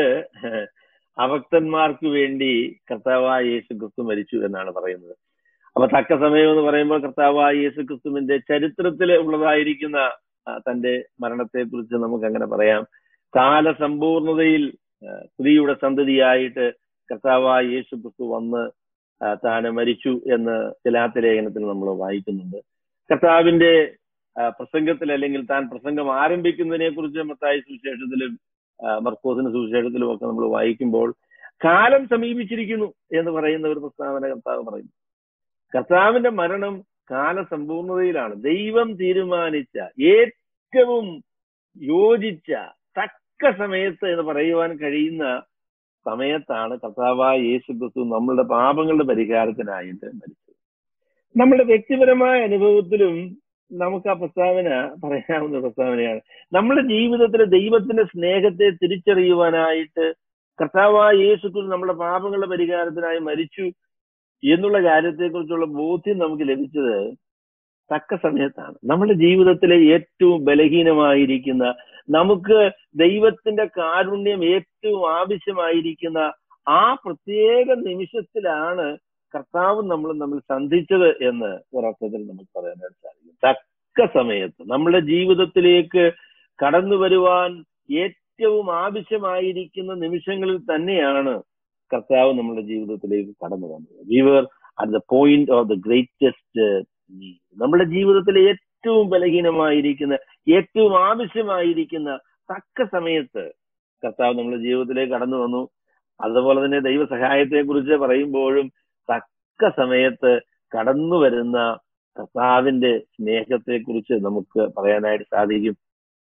അഭക്തന്മാർക്ക് വേണ്ടി കർത്താവായ യേശു ക്രിസ്തു മരിച്ചു എന്നാണ് പറയുന്നത് അപ്പൊ തക്ക സമയം എന്ന് പറയുമ്പോൾ കർത്താവായ യേശു ക്രിസ്തുവിന്റെ ചരിത്രത്തിൽ ഉള്ളതായിരിക്കുന്ന ആ, തന്റെ മരണത്തെ കുറിച്ച് നമുക്ക് അങ്ങനെ പറയാം കാലസമ്പൂർണതയിൽ ആ, സ്ത്രീയുടെ സന്തതിയായിട്ട് കർത്താവായ യേശു ക്രിസ്തു വന്ന് ആ, താന് മരിച്ചു എന്ന് ചിലാത്ത ലേഖനത്തിൽ നമ്മൾ വായിക്കുന്നുണ്ട് കർത്താവിന്റെ ആ, പ്രസംഗത്തിൽ അല്ലെങ്കിൽ താൻ പ്രസംഗം ആരംഭിക്കുന്നതിനെ കുറിച്ച് മത്തായ സുവിശേഷത്തിലും ആ, മർക്കോസിന്റെ സുവിശേഷത്തിലും ഒക്കെ നമ്മൾ വായിക്കുമ്പോൾ കാലം സമീപിച്ചിരിക്കുന്നു എന്ന് പറയുന്ന ഒരു പ്രസ്താവന കർത്താവ് പറയുന്നു കർത്താവിന്റെ മരണം കാലസമ്പൂർണതയിലാണ് ദൈവം തീരുമാനിച്ച ഏറ്റവും യോജിച്ച തക്ക സമയത്ത് എന്ന് പറയുവാൻ കഴിയുന്ന സമയത്താണ് കർത്താവായ യേശു ക്രിസ്തു നമ്മളുടെ പാപങ്ങളുടെ പരിഹാരത്തിനായിട്ട് മരിച്ചത് നമ്മുടെ വ്യക്തിപരമായ അനുഭവത്തിലും നമുക്ക് ആ പ്രസ്താവന പറയാവുന്ന പ്രസ്താവനയാണ് നമ്മുടെ ജീവിതത്തിൽ ദൈവത്തിന്റെ സ്നേഹത്തെ തിരിച്ചറിയുവാനായിട്ട് കർത്താവായ യേശു ക്രിസ്തു നമ്മുടെ പാപങ്ങളുടെ പരിഹാരത്തിനായി മരിച്ചു എന്നുള്ള കാര്യത്തെക്കുറിച്ചുള്ള ബോധ്യം നമുക്ക് ലഭിച്ചത് തക്ക സമയത്താണ് നമ്മുടെ ജീവിതത്തിലെ ഏറ്റവും ബലഹീനമായിരിക്കുന്ന നമുക്ക് ദൈവത്തിന്റെ കാരുണ്യം ഏറ്റവും ആവശ്യമായിരിക്കുന്ന ആ പ്രത്യേക നിമിഷത്തിലാണ് കർത്താവ് നമ്മൾ നമ്മൾ സന്ധിച്ചത് എന്ന് ഒരർത്ഥത്തിൽ നമുക്ക് പറയാനായിട്ട് സാധിക്കും തക്ക സമയത്ത് നമ്മുടെ ജീവിതത്തിലേക്ക് കടന്നു വരുവാൻ ഏറ്റവും ആവശ്യമായിരിക്കുന്ന നിമിഷങ്ങളിൽ തന്നെയാണ് കർത്താവ് നമ്മുടെ ജീവിതത്തിലേക്ക് കടന്നു വന്നത് we were at the point of the greatest need നമ്മുടെ ജീവിതത്തിലെ ഏറ്റവും ബലഹീനമായിരിക്കുന്ന ഏറ്റവും ആവശ്യമായിരിക്കുന്ന തക്ക സമയത്ത് കർത്താവ് നമ്മുടെ ജീവിതത്തിലേക്ക് കടന്നു വന്നു അതുപോലെ തന്നെ ദൈവസഹായത്തെ കുറിച്ച് പറയുമ്പോഴും തക്ക സമയത്ത് കടന്നു വരുന്ന കർത്താവിന്റെ സ്നേഹത്തെ കുറിച്ച് നമുക്ക് പറയാനായിട്ട് സാധിക്കും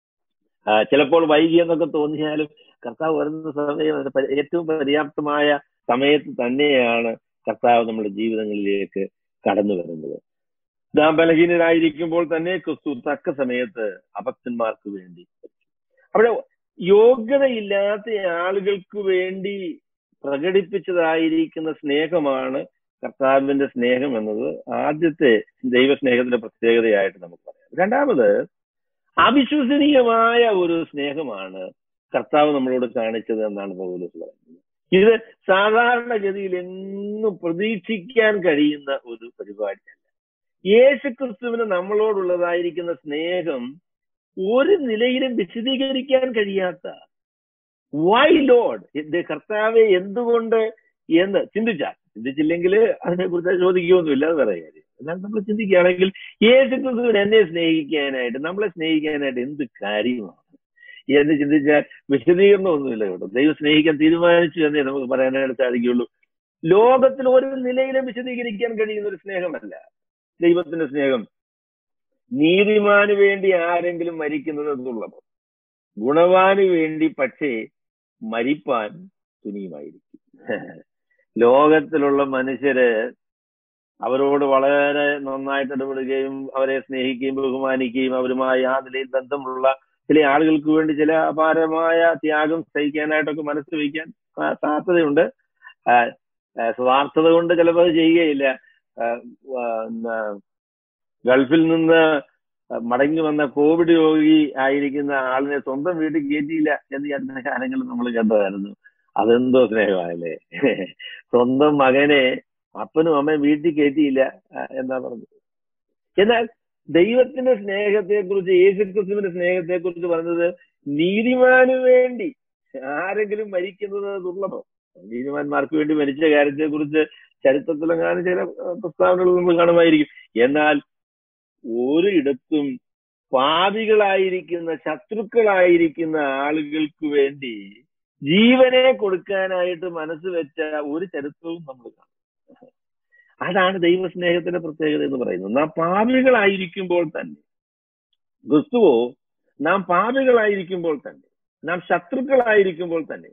ആ, ചിലപ്പോൾ വൈകി എന്നൊക്കെ തോന്നിയാലും കർത്താവ് വരുന്ന സമയം അത് പരി- ഏറ്റവും പര്യാപ്തമായ സമയത്ത് തന്നെയാണ് കർത്താവ് നമ്മുടെ ജീവിതങ്ങളിലേക്ക് കടന്നു വരുന്നത് നാം ബലഹീനരായിരിക്കുമ്പോൾ തന്നെ ക്രിസ്തു തക്ക സമയത്ത് അഭക്തന്മാർക്ക് വേണ്ടി അവിടെ യോഗ്യതയില്ലാത്ത ആളുകൾക്ക് വേണ്ടി പ്രകടിപ്പിച്ചതായിരിക്കുന്ന സ്നേഹമാണ് കർത്താവിന്റെ സ്നേഹം എന്നത് ആദ്യത്തെ ദൈവസ്നേഹത്തിന്റെ പ്രത്യേകതയായിട്ട് നമുക്ക് പറയാം രണ്ടാമത് അവിശ്വസനീയമായ ഒരു സ്നേഹമാണ് കർത്താവ് നമ്മളോട് കാണിച്ചത് എന്നാണ് പൗലോസ് പറയുന്നത് ഇത് സാധാരണഗതിയിൽ എന്നും പ്രതീക്ഷിക്കാൻ കഴിയുന്ന ഒരു പരിപാടിയല്ല യേശു ക്രിസ്തുവിന് നമ്മളോടുള്ളതായിരിക്കുന്ന സ്നേഹം ഒരു നിലയിലും വിശദീകരിക്കാൻ കഴിയാത്ത വൈ ലോഡ് കർത്താവെ എന്തുകൊണ്ട് എന്ന് ചിന്തിച്ചാൽ ചിന്തിച്ചില്ലെങ്കിൽ അതിനെക്കുറിച്ച് ചോദിക്കുകയൊന്നുമില്ല അത് വേറെ കാര്യം എന്നാൽ നമ്മൾ ചിന്തിക്കുകയാണെങ്കിൽ യേശു ക്രിസ്തുവിന് എന്നെ സ്നേഹിക്കാനായിട്ട് നമ്മളെ സ്നേഹിക്കാനായിട്ട് എന്ത് കാര്യമാണ് എന്ന് ചിന്തിച്ചാൽ വിശദീകരണമൊന്നുമില്ല കേട്ടോ ദൈവം സ്നേഹിക്കാൻ തീരുമാനിച്ചു എന്നേ നമുക്ക് പറയാനായിട്ട് സാധിക്കുകയുള്ളൂ ലോകത്തിൽ ഒരു നിലയിലും വിശദീകരിക്കാൻ കഴിയുന്ന ഒരു സ്നേഹമല്ല ദൈവത്തിന്റെ സ്നേഹം നീതിമാന് വേണ്ടി ആരെങ്കിലും മരിക്കുന്നത് എന്നുള്ളത് ഗുണവാന് വേണ്ടി പക്ഷേ മരിപ്പാൻ തുനിയുമായിരിക്കും ലോകത്തിലുള്ള മനുഷ്യര് അവരോട് വളരെ നന്നായിട്ട് ഇടപെടുകയും അവരെ സ്നേഹിക്കുകയും ബഹുമാനിക്കുകയും അവരുമായി ആ നിലയിൽ ബന്ധമുള്ള ചില ആളുകൾക്ക് വേണ്ടി ചില അപാരമായ ത്യാഗം സഹിക്കാനായിട്ടൊക്കെ മനസ്സ് വയ്ക്കാൻ സാ- സാധ്യതയുണ്ട് ആ, ആ, സ്വാർത്ഥത കൊണ്ട് ചിലപ്പോൾ അത് ചെയ്യുകയില്ല ആ, ആ, എന്നാ, ഗൾഫിൽ നിന്ന് മടങ്ങി വന്ന കോവിഡ് രോഗി ആയിരിക്കുന്ന ആളിനെ സ്വന്തം വീട്ടിൽ കയറ്റിയില്ല എന്ന് ഈ അടുത്ത കാലങ്ങളിൽ നമ്മൾ കണ്ടതായിരുന്നു അതെന്തോ സ്നേഹമായല്ലേ സ്വന്തം മകനെ അപ്പനും അമ്മയും വീട്ടിൽ കയറ്റിയില്ല ആ, എന്നാ പറഞ്ഞത് എന്നാൽ ദൈവത്തിന്റെ സ്നേഹത്തെ കുറിച്ച് യേശുക്രിസ്തുവിന്റെ സ്നേഹത്തെ കുറിച്ച് പറഞ്ഞത് നീതിമാന് വേണ്ടി ആരെങ്കിലും മരിക്കുന്നത് ദുർലഭം നീതിമാന്മാർക്ക് വേണ്ടി മരിച്ച കാര്യത്തെ കുറിച്ച് ചരിത്രത്തിലെങ്ങാനും ചില ആ, പ്രസ്താവനകൾ നമ്മൾ കാണുമായിരിക്കും എന്നാൽ ഒരിടത്തും പാപികളായിരിക്കുന്ന ശത്രുക്കളായിരിക്കുന്ന ആളുകൾക്ക് വേണ്ടി ജീവനെ കൊടുക്കാനായിട്ട് മനസ്സ് വെച്ച ഒരു ചരിത്രവും നമ്മൾ കാണും അതാണ് ദൈവസ്നേഹത്തിന്റെ പ്രത്യേകത എന്ന് പറയുന്നത് നാം പാപികളായിരിക്കുമ്പോൾ തന്നെ ക്രിസ്തുവോ നാം പാപികളായിരിക്കുമ്പോൾ തന്നെ നാം ശത്രുക്കളായിരിക്കുമ്പോൾ തന്നെ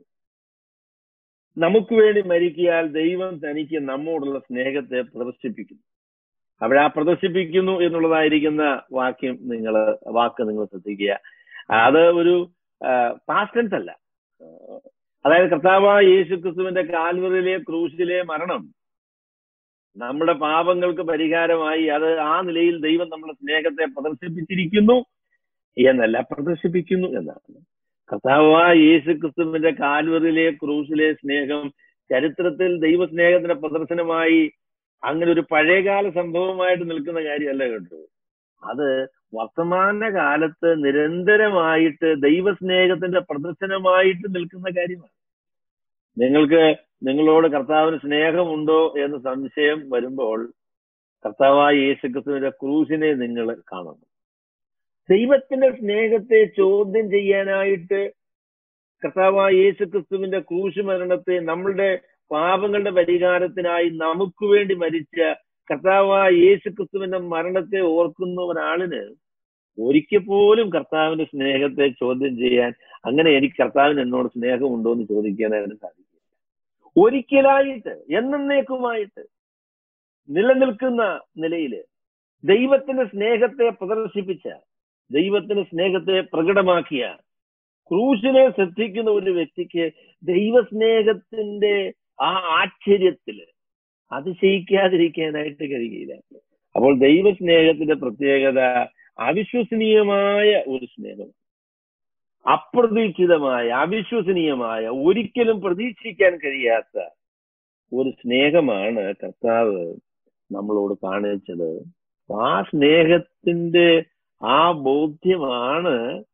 നമുക്ക് വേണ്ടി മരിക്കിയാൽ ദൈവം തനിക്ക് നമ്മോടുള്ള സ്നേഹത്തെ പ്രദർശിപ്പിക്കുന്നു അവിടെ ആ പ്രദർശിപ്പിക്കുന്നു എന്നുള്ളതായിരിക്കുന്ന വാക്യം നിങ്ങൾ വാക്ക് നിങ്ങൾ ശ്രദ്ധിക്കുക അത് ഒരു പാസ്റ്റൻസ് അല്ല ആ, അതായത് കർത്താവായ യേശു ക്രിസ്തുവിന്റെ കാൽവറിലെ ക്രൂശിലെ മരണം നമ്മുടെ പാപങ്ങൾക്ക് പരിഹാരമായി അത് ആ നിലയിൽ ദൈവം നമ്മുടെ സ്നേഹത്തെ പ്രദർശിപ്പിച്ചിരിക്കുന്നു എന്നല്ല പ്രദർശിപ്പിക്കുന്നു എന്നാണ് കർത്താവായ യേശു ക്രിസ്തുവിന്റെ കാൽവറിലെ ക്രൂശിലെ സ്നേഹം ചരിത്രത്തിൽ ദൈവസ്നേഹത്തിന്റെ പ്രദർശനമായി അങ്ങനെ ഒരു പഴയകാല സംഭവമായിട്ട് നിൽക്കുന്ന കാര്യമല്ല കേട്ടോ അത് വർത്തമാന കാലത്ത് നിരന്തരമായിട്ട് ദൈവസ്നേഹത്തിന്റെ പ്രദർശനമായിട്ട് നിൽക്കുന്ന കാര്യമാണ് നിങ്ങൾക്ക് നിങ്ങളോട് കർത്താവിന് സ്നേഹമുണ്ടോ എന്ന് സംശയം വരുമ്പോൾ കർത്താവായ യേശുക്രിസ്തുവിന്റെ ക്രൂശിനെ നിങ്ങൾ കാണണം ദൈവത്തിന്റെ സ്നേഹത്തെ ചോദ്യം ചെയ്യാനായിട്ട് കർത്താവായ യേശുക്രിസ്തുവിന്റെ ക്രൂശ് മരണത്തെ നമ്മളുടെ പാപങ്ങളുടെ പരിഹാരത്തിനായി നമുക്ക് വേണ്ടി മരിച്ച കർത്താവായ യേശുക്രിസ്തുവിന്റെ മരണത്തെ ഓർക്കുന്ന ഒരാളിന് ഒരിക്കൽ പോലും കർത്താവിന്റെ സ്നേഹത്തെ ചോദ്യം ചെയ്യാൻ അങ്ങനെ എനിക്ക് കർത്താവിന് എന്നോട് സ്നേഹമുണ്ടോ എന്ന് ചോദിക്കാനായിട്ട് സാധിക്കില്ല ഒരിക്കലായിട്ട് എന്നേക്കുമായിട്ട് നിലനിൽക്കുന്ന നിലയില് ദൈവത്തിന്റെ സ്നേഹത്തെ പ്രദർശിപ്പിച്ച ദൈവത്തിന്റെ സ്നേഹത്തെ പ്രകടമാക്കിയ ക്രൂശിനെ ശ്രദ്ധിക്കുന്ന ഒരു വ്യക്തിക്ക് ദൈവസ്നേഹത്തിന്റെ ആ ആശ്ചര്യത്തില് അതിശയിക്കാതിരിക്കാനായിട്ട് കഴിയില്ല അപ്പോൾ ദൈവസ്നേഹത്തിന്റെ പ്രത്യേകത അവിശ്വസനീയമായ ഒരു സ്നേഹം അപ്രതീക്ഷിതമായ അവിശ്വസനീയമായ ഒരിക്കലും പ്രതീക്ഷിക്കാൻ കഴിയാത്ത ഒരു സ്നേഹമാണ് കർത്താവ് നമ്മളോട് കാണിച്ചത് ആ സ്നേഹത്തിന്റെ ആ ബോധ്യമാണ്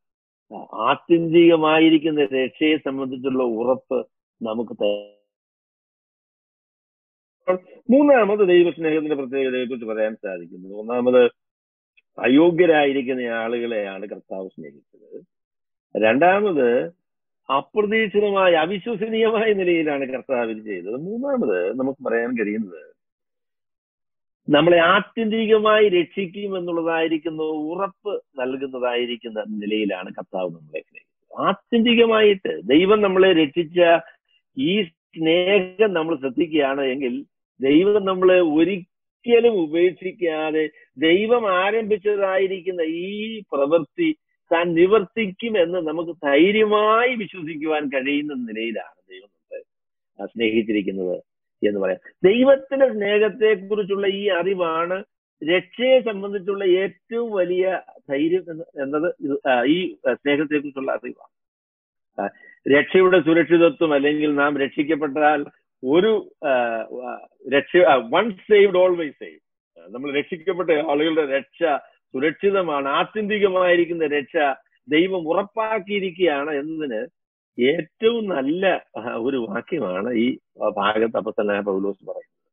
ആത്യന്തികമായിരിക്കുന്ന രക്ഷയെ സംബന്ധിച്ചുള്ള ഉറപ്പ് നമുക്ക് തരുന്നത്. മൂന്നാമത് ദൈവസ്നേഹത്തിന്റെ പ്രത്യേകതയെ കുറിച്ച് പറയാൻ സാധിക്കുന്നത് ഒന്നാമത് അയോഗ്യരായിരിക്കുന്ന ആളുകളെയാണ് കർത്താവ് സ്നേഹിച്ചത് രണ്ടാമത് അപ്രതീക്ഷിതമായ അവിശ്വസനീയമായ നിലയിലാണ് കർത്താവ് ഇത് ചെയ്തത് മൂന്നാമത് നമുക്ക് പറയാൻ കഴിയുന്നത് നമ്മളെ ആത്യന്തികമായി രക്ഷിക്കും എന്നുള്ളതായിരിക്കുന്ന ഉറപ്പ് നൽകുന്നതായിരിക്കുന്ന നിലയിലാണ് കർത്താവ് നമ്മളെ സ്നേഹിച്ചത് ആത്യന്തികമായിട്ട് ദൈവം നമ്മളെ രക്ഷിച്ച ഈ സ്നേഹം നമ്മൾ ശ്രദ്ധിക്കുകയാണ് എങ്കിൽ ദൈവം നമ്മളെ ഒരിക്കലും ഉപേക്ഷിക്കാതെ ദൈവം ആരംഭിച്ചതായിരിക്കുന്ന ഈ പ്രവൃത്തി താൻ നിവർത്തിക്കുമെന്ന് നമുക്ക് ധൈര്യമായി വിശ്വസിക്കുവാൻ കഴിയുന്ന നിലയിലാണ് ദൈവം നമ്മളെ ആ, സ്നേഹിച്ചിരിക്കുന്നത് എന്ന് പറയാം ദൈവത്തിന്റെ സ്നേഹത്തെ കുറിച്ചുള്ള ഈ അറിവാണ് രക്ഷയെ സംബന്ധിച്ചുള്ള ഏറ്റവും വലിയ ധൈര്യം എന്ന് എന്നത് ഇത് ആ, ഈ സ്നേഹത്തെ കുറിച്ചുള്ള അറിവാണ് ആ, രക്ഷയുടെ സുരക്ഷിതത്വം അല്ലെങ്കിൽ നാം രക്ഷിക്കപ്പെട്ടാൽ ഒരു ആ, ആ, രക്ഷ വൺ സേവ്ഡ് ഓൾവേസ് സേവ് നമ്മൾ രക്ഷിക്കപ്പെട്ട ആളുകളുടെ രക്ഷ സുരക്ഷിതമാണ് ആത്യന്തികമായിരിക്കുന്ന രക്ഷ ദൈവം ഉറപ്പാക്കിയിരിക്കുകയാണ് എന്നതിന് ഏറ്റവും നല്ല ആ, ഒരു വാക്യമാണ് ഈ ഭാഗത്ത് അപ്പസ്തലനായ പൗലോസ് പറയുന്നത്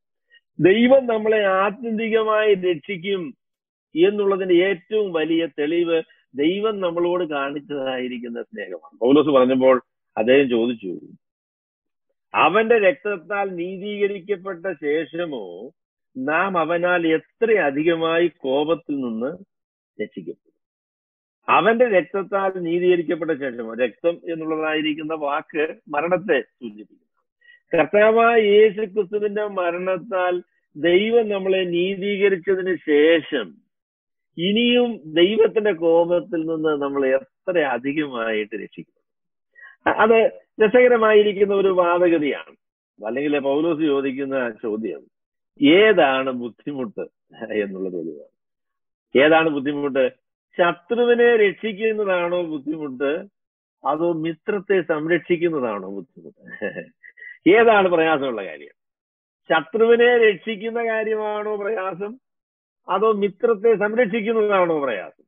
ദൈവം നമ്മളെ ആത്യന്തികമായി രക്ഷിക്കും എന്നുള്ളതിന്റെ ഏറ്റവും വലിയ തെളിവ് ദൈവം നമ്മളോട് കാണിച്ചതായിരിക്കുന്ന സ്നേഹമാണ് പൗലോസ് പറഞ്ഞപ്പോൾ അദ്ദേഹം ചോദിച്ചു അവന്റെ രക്തത്താൽ നീതീകരിക്കപ്പെട്ട ശേഷമോ നാം അവനാൽ എത്ര അധികമായി കോപത്തിൽ നിന്ന് രക്ഷിക്കപ്പെടും അവന്റെ രക്തത്താൽ നീതീകരിക്കപ്പെട്ട ശേഷമോ രക്തം എന്നുള്ളതായിരിക്കുന്ന വാക്ക് മരണത്തെ സൂചിപ്പിക്കുന്നു കർത്താവായ യേശു ക്രിസ്തുവിന്റെ മരണത്താൽ ദൈവം നമ്മളെ നീതീകരിച്ചതിന് ശേഷം ഇനിയും ദൈവത്തിന്റെ കോപത്തിൽ നിന്ന് നമ്മൾ എത്ര അധികമായിട്ട് രക്ഷിക്കും അത് രസകരമായിരിക്കുന്ന ഒരു വാദഗതിയാണ് അല്ലെങ്കിൽ പൗലോസ് ചോദിക്കുന്ന ചോദ്യം ഏതാണ് ബുദ്ധിമുട്ട് എന്നുള്ള ചോദ്യമാണ് ഏതാണ് ബുദ്ധിമുട്ട് ശത്രുവിനെ രക്ഷിക്കുന്നതാണോ ബുദ്ധിമുട്ട് അതോ മിത്രത്തെ സംരക്ഷിക്കുന്നതാണോ ബുദ്ധിമുട്ട് ഏതാണ് പ്രയാസമുള്ള കാര്യം ശത്രുവിനെ രക്ഷിക്കുന്ന കാര്യമാണോ പ്രയാസം അതോ മിത്രത്തെ സംരക്ഷിക്കുന്നതാണോ പ്രയാസം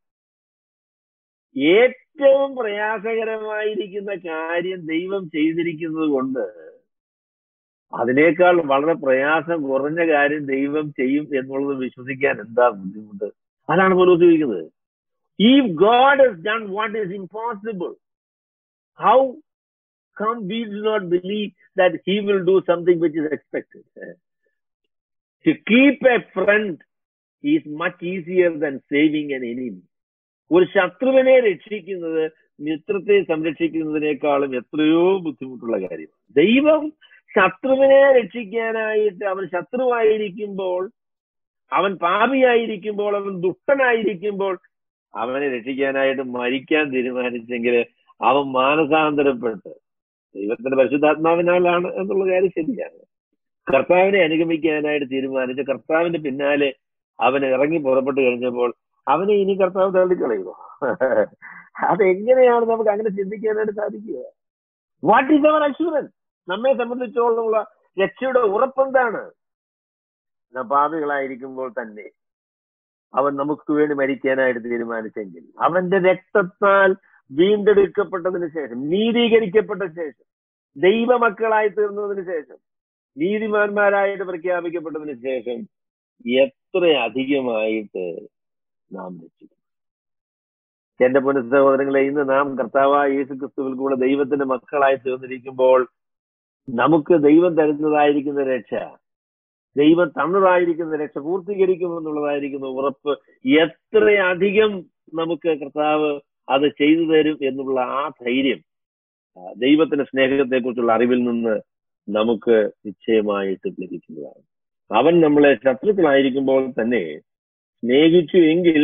ഏറ്റവും പ്രയാസകരമായിരിക്കുന്ന കാര്യം ദൈവം ചെയ്തിരിക്കുന്നത് കൊണ്ട് അതിനേക്കാൾ വളരെ പ്രയാസം കുറഞ്ഞ കാര്യം ദൈവം ചെയ്യും എന്നുള്ളത് വിശ്വസിക്കാൻ എന്താ ബുദ്ധിമുട്ട് അതാണ് പോലും ചോദിക്കുന്നത് if God has done what is impossible how come we do not believe that he will do something which is expected to keep a friend is much easier than saving an enemy ഒരു ശത്രുവിനെ രക്ഷിക്കുന്നത് മിത്രത്തെ സംരക്ഷിക്കുന്നതിനേക്കാളും എത്രയോ ബുദ്ധിമുട്ടുള്ള കാര്യമാണ് ദൈവം ശത്രുവിനെ രക്ഷിക്കാനായിട്ട് അവൻ ശത്രുവായിരിക്കുമ്പോൾ അവൻ പാപിയായിരിക്കുമ്പോൾ അവൻ ദുഷ്ടനായിരിക്കുമ്പോൾ അവനെ രക്ഷിക്കാനായിട്ട് മരിക്കാൻ തീരുമാനിച്ചെങ്കിൽ അവൻ മാനസാന്തരപ്പെട്ട് ദൈവത്തിന്റെ പരിശുദ്ധാത്മാവിനാലാണ് എന്നുള്ള കാര്യം ശരിയാണ് കർത്താവിനെ അനുഗമിക്കാനായിട്ട് തീരുമാനിച്ച് കർത്താവിന്റെ പിന്നാലെ അവൻ ഇറങ്ങി പുറപ്പെട്ട് കഴിഞ്ഞപ്പോൾ അവനെ ഇനി കർത്താവ് തള്ളിക്കളയുമോ അതെങ്ങനെയാണ് നമുക്ക് അങ്ങനെ ചിന്തിക്കാനായിട്ട് സാധിക്കുക വാട്ട് ഈസ് അവർ അഷുറൻസ് നമ്മെ സംബന്ധിച്ചോളമുള്ള രക്ഷയുടെ ഉറപ്പെന്താണ് നാം പാപികളായിരിക്കുമ്പോൾ തന്നെ അവൻ നമുക്ക് വേണ്ടി മരിക്കാനായിട്ട് തീരുമാനിച്ചെങ്കിൽ അവന്റെ രക്തത്താൽ വീണ്ടെടുക്കപ്പെട്ടതിന് ശേഷം നീതീകരിക്കപ്പെട്ട ശേഷം ദൈവമക്കളായി തീർന്നതിന് ശേഷം നീതിമാന്മാരായിട്ട് പ്രഖ്യാപിക്കപ്പെട്ടതിന് ശേഷം എത്ര അധികമായിട്ട് നാം രക്ഷിക്കും എന്റെ പുന സഹോദരങ്ങളെ ഇന്ന് നാം കർത്താവായ യേശു ക്രിസ്തുവിൽ കൂടെ ദൈവത്തിന്റെ മക്കളായി തീർന്നിരിക്കുമ്പോൾ നമുക്ക് ദൈവം തരുന്നതായിരിക്കുന്ന രക്ഷ ദൈവം തന്നതായിരിക്കുന്ന രക്ഷ പൂർത്തീകരിക്കുമെന്നുള്ളതായിരിക്കുന്ന ഉറപ്പ് എത്രയധികം നമുക്ക് കർത്താവ് അത് ചെയ്തു തരും എന്നുള്ള ആ ധൈര്യം ദൈവത്തിന്റെ സ്നേഹത്തെ കുറിച്ചുള്ള അറിവിൽ നിന്ന് നമുക്ക് നിശ്ചയമായിട്ട് ലഭിക്കുന്നതാണ് അവൻ നമ്മളെ ശത്രുക്കളായിരിക്കുമ്പോൾ തന്നെ സ്നേഹിച്ചു എങ്കിൽ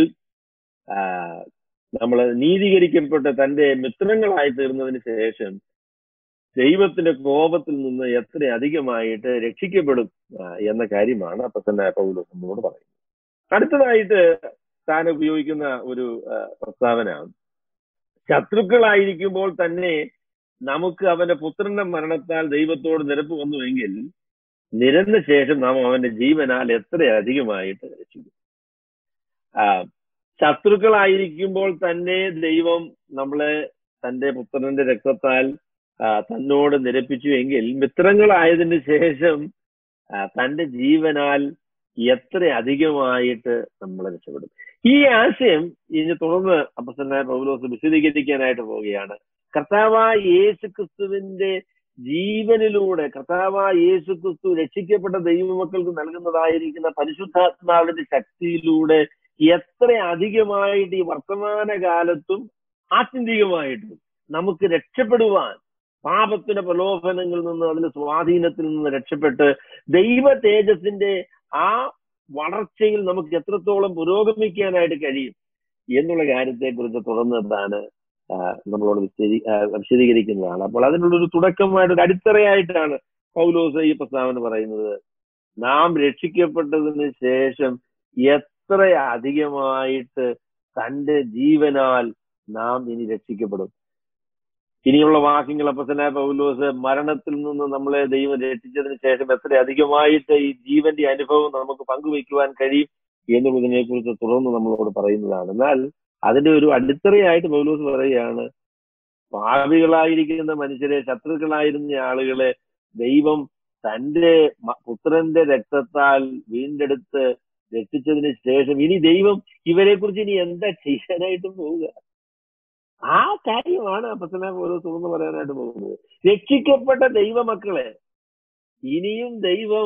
നമ്മൾ നീതീകരിക്കപ്പെട്ട തന്റെ മിത്രങ്ങളായി തീർന്നതിന് ശേഷം ദൈവത്തിന്റെ കോപത്തിൽ നിന്ന് എത്ര അധികമായിട്ട് രക്ഷിക്കപ്പെടും എന്ന കാര്യമാണ് അപ്പൊ തന്നെ പൗലോസ് നമ്മളോട് പറയുന്നത് അടുത്തതായിട്ട് താൻ ഉപയോഗിക്കുന്ന ഒരു പ്രസ്താവന ശത്രുക്കളായിരിക്കുമ്പോൾ തന്നെ നമുക്ക് അവന്റെ പുത്രന്റെ മരണത്താൽ ദൈവത്തോട് നിരപ്പ് വന്നുവെങ്കിൽ നിരന്ന ശേഷം നാം അവന്റെ ജീവനാൽ എത്ര അധികമായിട്ട് രക്ഷിക്കും ആ ശത്രുക്കളായിരിക്കുമ്പോൾ തന്നെ ദൈവം നമ്മളെ തന്റെ പുത്രന്റെ രക്തത്താൽ തന്നോട് നിരപ്പിച്ചു എങ്കിൽ മിത്രങ്ങളായതിനു ശേഷം തന്റെ ജീവനാൽ എത്ര അധികമായിട്ട് നമ്മൾ രക്ഷപ്പെടും ഈ ആശയം ഇനി തുടർന്ന് അപ്പസനായ പൗലോസ് വിശദീകരിക്കാനായിട്ട് പോവുകയാണ് കർത്താവായ യേശു ക്രിസ്തുവിന്റെ ജീവനിലൂടെ കർത്താവായ യേശു ക്രിസ്തു രക്ഷിക്കപ്പെട്ട ദൈവമക്കൾക്ക് നൽകുന്നതായിരിക്കുന്ന പരിശുദ്ധാത്മാവിന്റെ ശക്തിയിലൂടെ എത്ര അധികമായിട്ട് ഈ വർത്തമാന കാലത്തും ആത്യന്തികമായിട്ടും നമുക്ക് രക്ഷപ്പെടുവാൻ പാപത്തിന്റെ പ്രലോഭനങ്ങളിൽ നിന്ന് അതിന്റെ സ്വാധീനത്തിൽ നിന്ന് രക്ഷപ്പെട്ട് ദൈവ തേജസിന്റെ ആ വളർച്ചയിൽ നമുക്ക് എത്രത്തോളം പുരോഗമിക്കാനായിട്ട് കഴിയും എന്നുള്ള കാര്യത്തെ കുറിച്ച് തുടർന്നതാണ് നമ്മളോട് വിശദീകരിക്കുന്നതാണ് അപ്പോൾ അതിനുള്ളൊരു തുടക്കമായിട്ട് ഒരു അടിത്തറയായിട്ടാണ് പൗലോസ് ഈ പ്രസ്താവന പറയുന്നത് നാം രക്ഷിക്കപ്പെട്ടതിന് ശേഷം എത്ര അധികമായിട്ട് തന്റെ ജീവനാൽ നാം ഇനി രക്ഷിക്കപ്പെടും ഇനിയുള്ള വാക്യങ്ങൾ അപ്പൊ തന്നെ പൗലോസ് മരണത്തിൽ നിന്ന് നമ്മളെ ദൈവം രക്ഷിച്ചതിന് ശേഷം എത്ര അധികമായിട്ട് ഈ ജീവന്റെ അനുഭവം നമുക്ക് പങ്കുവയ്ക്കുവാൻ കഴിയും എന്നുള്ളതിനെ കുറിച്ച് തുടർന്ന് നമ്മളോട് പറയുന്നതാണ് എന്നാൽ അതിന്റെ ഒരു അടിത്തറയായിട്ട് പൗലോസ് പറയുകയാണ് പാപികളായിരിക്കുന്ന മനുഷ്യരെ ശത്രുക്കളായിരുന്ന ആളുകളെ ദൈവം തന്റെ മ- പുത്രന്റെ രക്തത്താൽ വീണ്ടെടുത്ത് രക്ഷിച്ചതിന് ശേഷം ഇനി ദൈവം ഇവരെ കുറിച്ച് ഇനി എന്താ ചെയ്യാനായിട്ട് പോവുക ആ കാര്യമാണ് അപ്പത്തനെ ഓരോ തുറന്നു പറയാനായിട്ട് പോകുന്നത് രക്ഷിക്കപ്പെട്ട ദൈവമക്കളെ ഇനിയും ദൈവം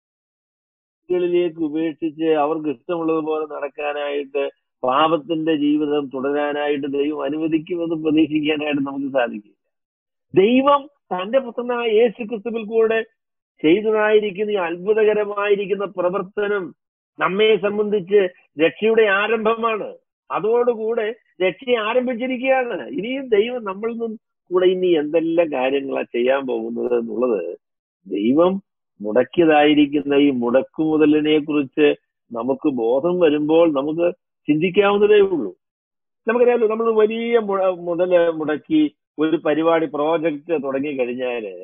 ിലേക്ക് ഉപേക്ഷിച്ച് അവർക്ക് ഇഷ്ടമുള്ളതുപോലെ നടക്കാനായിട്ട് പാപത്തിന്റെ ജീവിതം തുടരാനായിട്ട് ദൈവം അനുവദിക്കുമെന്ന് പ്രതീക്ഷിക്കാനായിട്ട് നമുക്ക് സാധിക്കില്ല ദൈവം തന്റെ പുത്രനായ യേശു ക്രിസ്തുവിൽ കൂടെ ചെയ്തതായിരിക്കുന്ന ഈ അത്ഭുതകരമായിരിക്കുന്ന പ്രവർത്തനം നമ്മെ സംബന്ധിച്ച് രക്ഷയുടെ ആരംഭമാണ് അതോടുകൂടെ രക്ഷ ആരംഭിച്ചിരിക്കുകയാണ് ഇനിയും ദൈവം നമ്മളിൽ നിന്നും കൂടെ ഇനി എന്തെല്ലാം കാര്യങ്ങളാ ചെയ്യാൻ പോകുന്നത് എന്നുള്ളത് ദൈവം മുടക്കിയതായിരിക്കുന്ന ഈ മുടക്കുമുതലിനെ കുറിച്ച് നമുക്ക് ബോധം വരുമ്പോൾ നമുക്ക് ചിന്തിക്കാവുന്നതേ ഉള്ളൂ നമുക്കറിയാമല്ലോ നമ്മൾ വലിയ മുഴ- മുതല് മുടക്കി ഒരു പരിപാടി പ്രോജക്റ്റ് തുടങ്ങി കഴിഞ്ഞാല്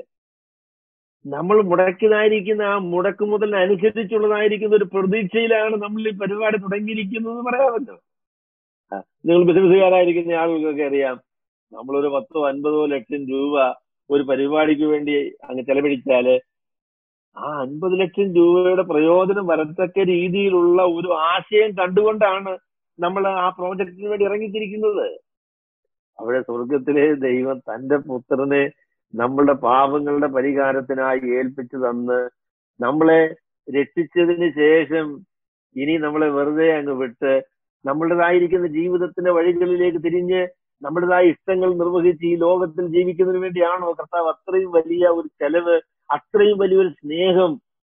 നമ്മൾ മുടക്കിയതായിരിക്കുന്ന ആ മുടക്ക് മുതലിനനുസരിച്ചുള്ളതായിരിക്കുന്ന ഒരു പ്രതീക്ഷയിലാണ് നമ്മൾ ഈ പരിപാടി തുടങ്ങിയിരിക്കുന്നത് പറയാമല്ലോ ആ, നിങ്ങൾ ബിസിനസ്സുകാരായിരിക്കുന്ന ആളുകൾക്കൊക്കെ അറിയാം നമ്മളൊരു പത്തോ അൻപതോ ലക്ഷം രൂപ ഒരു പരിപാടിക്ക് വേണ്ടി അങ്ങ് ചെലവഴിച്ചാല് ആ അൻപത് ലക്ഷം രൂപയുടെ പ്രയോജനം വരത്തക്ക രീതിയിലുള്ള ഒരു ആശയം കണ്ടുകൊണ്ടാണ് നമ്മൾ ആ പ്രോജക്റ്റിന് വേണ്ടി ഇറങ്ങിത്തിരിക്കുന്നത് അവിടെ സ്വർഗത്തിലെ ദൈവം തന്റെ പുത്രനെ നമ്മളുടെ പാപങ്ങളുടെ പരിഹാരത്തിനായി ഏൽപ്പിച്ചു തന്ന് നമ്മളെ രക്ഷിച്ചതിന് ശേഷം ഇനി നമ്മളെ വെറുതെ അങ്ങ് വിട്ട് നമ്മുടേതായിരിക്കുന്ന ജീവിതത്തിന്റെ വഴികളിലേക്ക് തിരിഞ്ഞ് നമ്മുടേതായ ഇഷ്ടങ്ങൾ നിർവഹിച്ച് ഈ ലോകത്തിൽ ജീവിക്കുന്നതിന് വേണ്ടിയാണോ കർത്താവ് അത്രയും വലിയ ഒരു ചെലവ് അത്രയും വലിയൊരു സ്നേഹം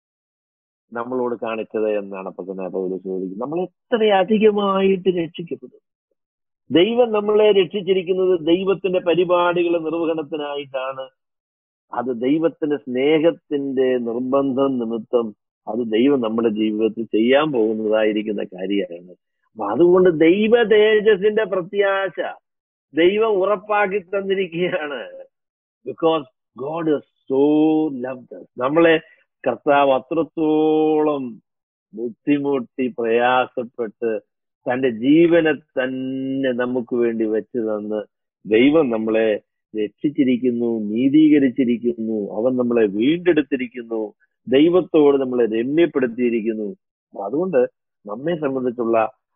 നമ്മളോട് കാണിച്ചത് എന്നാണ് അപ്പൊ തന്നെ പൗലോസ് ചോദിക്കുന്നത് നമ്മൾ എത്ര അധികമായിട്ട് രക്ഷിക്കപ്പെടും ദൈവം നമ്മളെ രക്ഷിച്ചിരിക്കുന്നത് ദൈവത്തിന്റെ പരിപാടികളുടെ നിർവഹണത്തിനായിട്ടാണ് അത് ദൈവത്തിന്റെ സ്നേഹത്തിന്റെ നിർബന്ധം നിമിത്തം അത് ദൈവം നമ്മുടെ ജീവിതത്തിൽ ചെയ്യാൻ പോകുന്നതായിരിക്കുന്ന കാര്യമാണ് അപ്പൊ അതുകൊണ്ട് ദൈവ തേജസിന്റെ പ്രത്യാശ ദൈവം ഉറപ്പാക്കി തന്നിരിക്കുകയാണ് ബിക്കോസ് ഗോഡ് സോ ലവ് നമ്മളെ കർത്താവ് അത്രത്തോളം ബുദ്ധിമുട്ടി പ്രയാസപ്പെട്ട് തന്റെ ജീവനെ തന്നെ നമുക്ക് വേണ്ടി വെച്ച് തന്ന് ദൈവം നമ്മളെ രക്ഷിച്ചിരിക്കുന്നു നീതീകരിച്ചിരിക്കുന്നു അവൻ നമ്മളെ വീണ്ടെടുത്തിരിക്കുന്നു ദൈവത്തോട് നമ്മളെ രമ്യപ്പെടുത്തിയിരിക്കുന്നു അപ്പൊ അതുകൊണ്ട് നമ്മെ സംബന്ധിച്ചുള്ള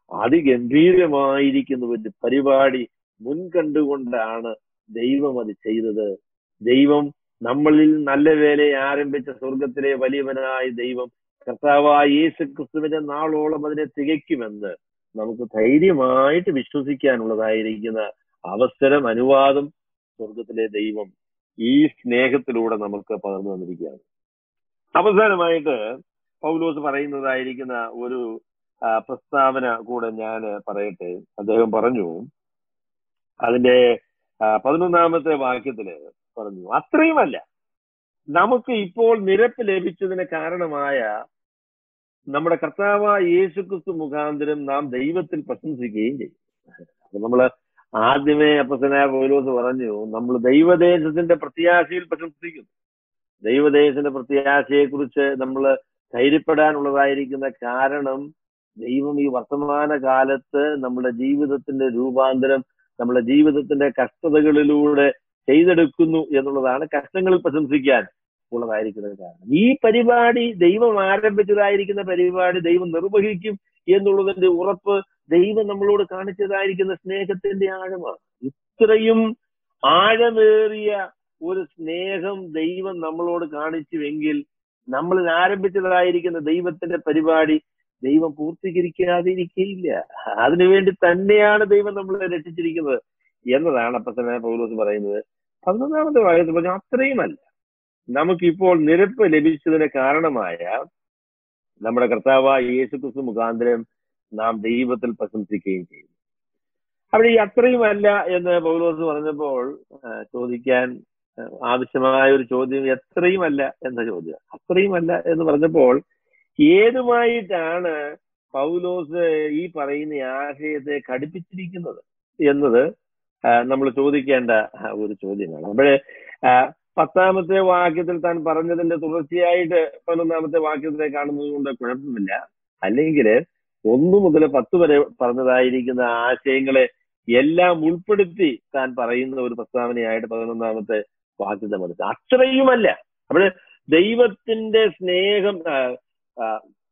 അതിഗംഭീരമായിരിക്കുന്ന ഒരു പരിപാടി മുൻകണ്ടുകൊണ്ടാണ് ദൈവം അത് ചെയ്തത് ദൈവം നമ്മളിൽ നല്ല വേലയെ ആരംഭിച്ച സ്വർഗത്തിലെ വലിയവനായ ദൈവം കർത്താവായ യേശു ക്രിസ്തുവിന്റെ നാളോളം അതിനെ തികയ്ക്കുമെന്ന് നമുക്ക് ധൈര്യമായിട്ട് വിശ്വസിക്കാനുള്ളതായിരിക്കുന്ന അവസരം അനുവാദം സ്വർഗത്തിലെ ദൈവം ഈ സ്നേഹത്തിലൂടെ നമുക്ക് പകർന്നു തന്നിരിക്കുകയാണ് അവസാനമായിട്ട് പൗലോസ് പറയുന്നതായിരിക്കുന്ന ഒരു ആ, പ്രസ്താവന കൂടെ ഞാൻ പറയട്ടെ അദ്ദേഹം പറഞ്ഞു അതിന്റെ ആ, പതിനൊന്നാമത്തെ വാക്യത്തില് പറഞ്ഞു അത്രയുമല്ല നമുക്ക് ഇപ്പോൾ നിരപ്പ് ലഭിച്ചതിന് കാരണമായ നമ്മുടെ കർത്താവായ യേശുക്രിസ്തു മുഖാന്തരം നാം ദൈവത്തിൽ പ്രശംസിക്കുകയും ചെയ്യും അപ്പൊ നമ്മള് ആദ്യമേ അപ്പസനായ പൗലോസ് പറഞ്ഞു നമ്മൾ ദൈവദേശത്തിന്റെ പ്രത്യാശയിൽ പ്രശംസിക്കുന്നു ദൈവദേശത്തിന്റെ പ്രത്യാശയെ കുറിച്ച് നമ്മൾ ധൈര്യപ്പെടാനുള്ളതായിരിക്കുന്ന കാരണം ദൈവം ഈ വർത്തമാന കാലത്ത് നമ്മുടെ ജീവിതത്തിന്റെ രൂപാന്തരം നമ്മുടെ ജീവിതത്തിന്റെ കഷ്ടതകളിലൂടെ ചെയ്തെടുക്കുന്നു എന്നുള്ളതാണ് കഷ്ടങ്ങളിൽ പ്രശംസിക്കാൻ ഉള്ളതായിരിക്കുന്നത് കാരണം ഈ പരിപാടി ദൈവം ആരംഭിച്ചതായിരിക്കുന്ന പരിപാടി ദൈവം നിർവഹിക്കും എന്നുള്ളതിന്റെ ഉറപ്പ് ദൈവം നമ്മളോട് കാണിച്ചതായിരിക്കുന്ന സ്നേഹത്തിന്റെ ആഴമാണ് ഇത്രയും ആഴമേറിയ ഒരു സ്നേഹം ദൈവം നമ്മളോട് കാണിച്ചുവെങ്കിൽ നമ്മളിൽ ആരംഭിച്ചതായിരിക്കുന്ന ദൈവത്തിന്റെ പരിപാടി ദൈവം പൂർത്തീകരിക്കാതിരിക്കയില്ല അതിനുവേണ്ടി തന്നെയാണ് ദൈവം നമ്മളെ രക്ഷിച്ചിരിക്കുന്നത് എന്നതാണ് അപ്പൊ തന്നെ പൗലോസ് പറയുന്നത് പതിനൊന്നാമത്തെ വായത്തിൽ പറഞ്ഞു അത്രയുമല്ല നമുക്കിപ്പോൾ നിരപ്പ് ലഭിച്ചതിന് കാരണമായ നമ്മുടെ കർത്താവായ യേശുക്രിസ്തു മുഖാന്തരം നാം ദൈവത്തിൽ പ്രശംസിക്കുകയും ചെയ്യും അവിടെ ഈ അത്രയുമല്ല എന്ന് പൗലോസ് പറഞ്ഞപ്പോൾ ആ, ചോദിക്കാൻ ആ, ആവശ്യമായ ഒരു ചോദ്യം എത്രയുമല്ല എന്ന ചോദ്യം അത്രയുമല്ല എന്ന് പറഞ്ഞപ്പോൾ ഏതുമായിട്ടാണ് പൗലോസ് ഈ പറയുന്ന ആശയത്തെ ഘടിപ്പിച്ചിരിക്കുന്നത് എന്നത് നമ്മൾ ചോദിക്കേണ്ട ആ, ഒരു ചോദ്യമാണ് അപ്പോഴേ പത്താമത്തെ വാക്യത്തിൽ താൻ പറഞ്ഞതിന്റെ തുടർച്ചയായിട്ട് പതിനൊന്നാമത്തെ വാക്യത്തിലെ കാണുന്നത് കൊണ്ട് കുഴപ്പമില്ല അല്ലെങ്കിൽ ഒന്നു മുതൽ പത്ത് വരെ പറഞ്ഞതായിരിക്കുന്ന ആശയങ്ങളെ എല്ലാം ഉൾപ്പെടുത്തി താൻ പറയുന്ന ഒരു പ്രസ്താവനയായിട്ട് പതിനൊന്നാമത്തെ വാക്യത്തെ മനസ്സിൽ അത്രയുമല്ല അവിടെ ദൈവത്തിന്റെ സ്നേഹം ആ, ആ,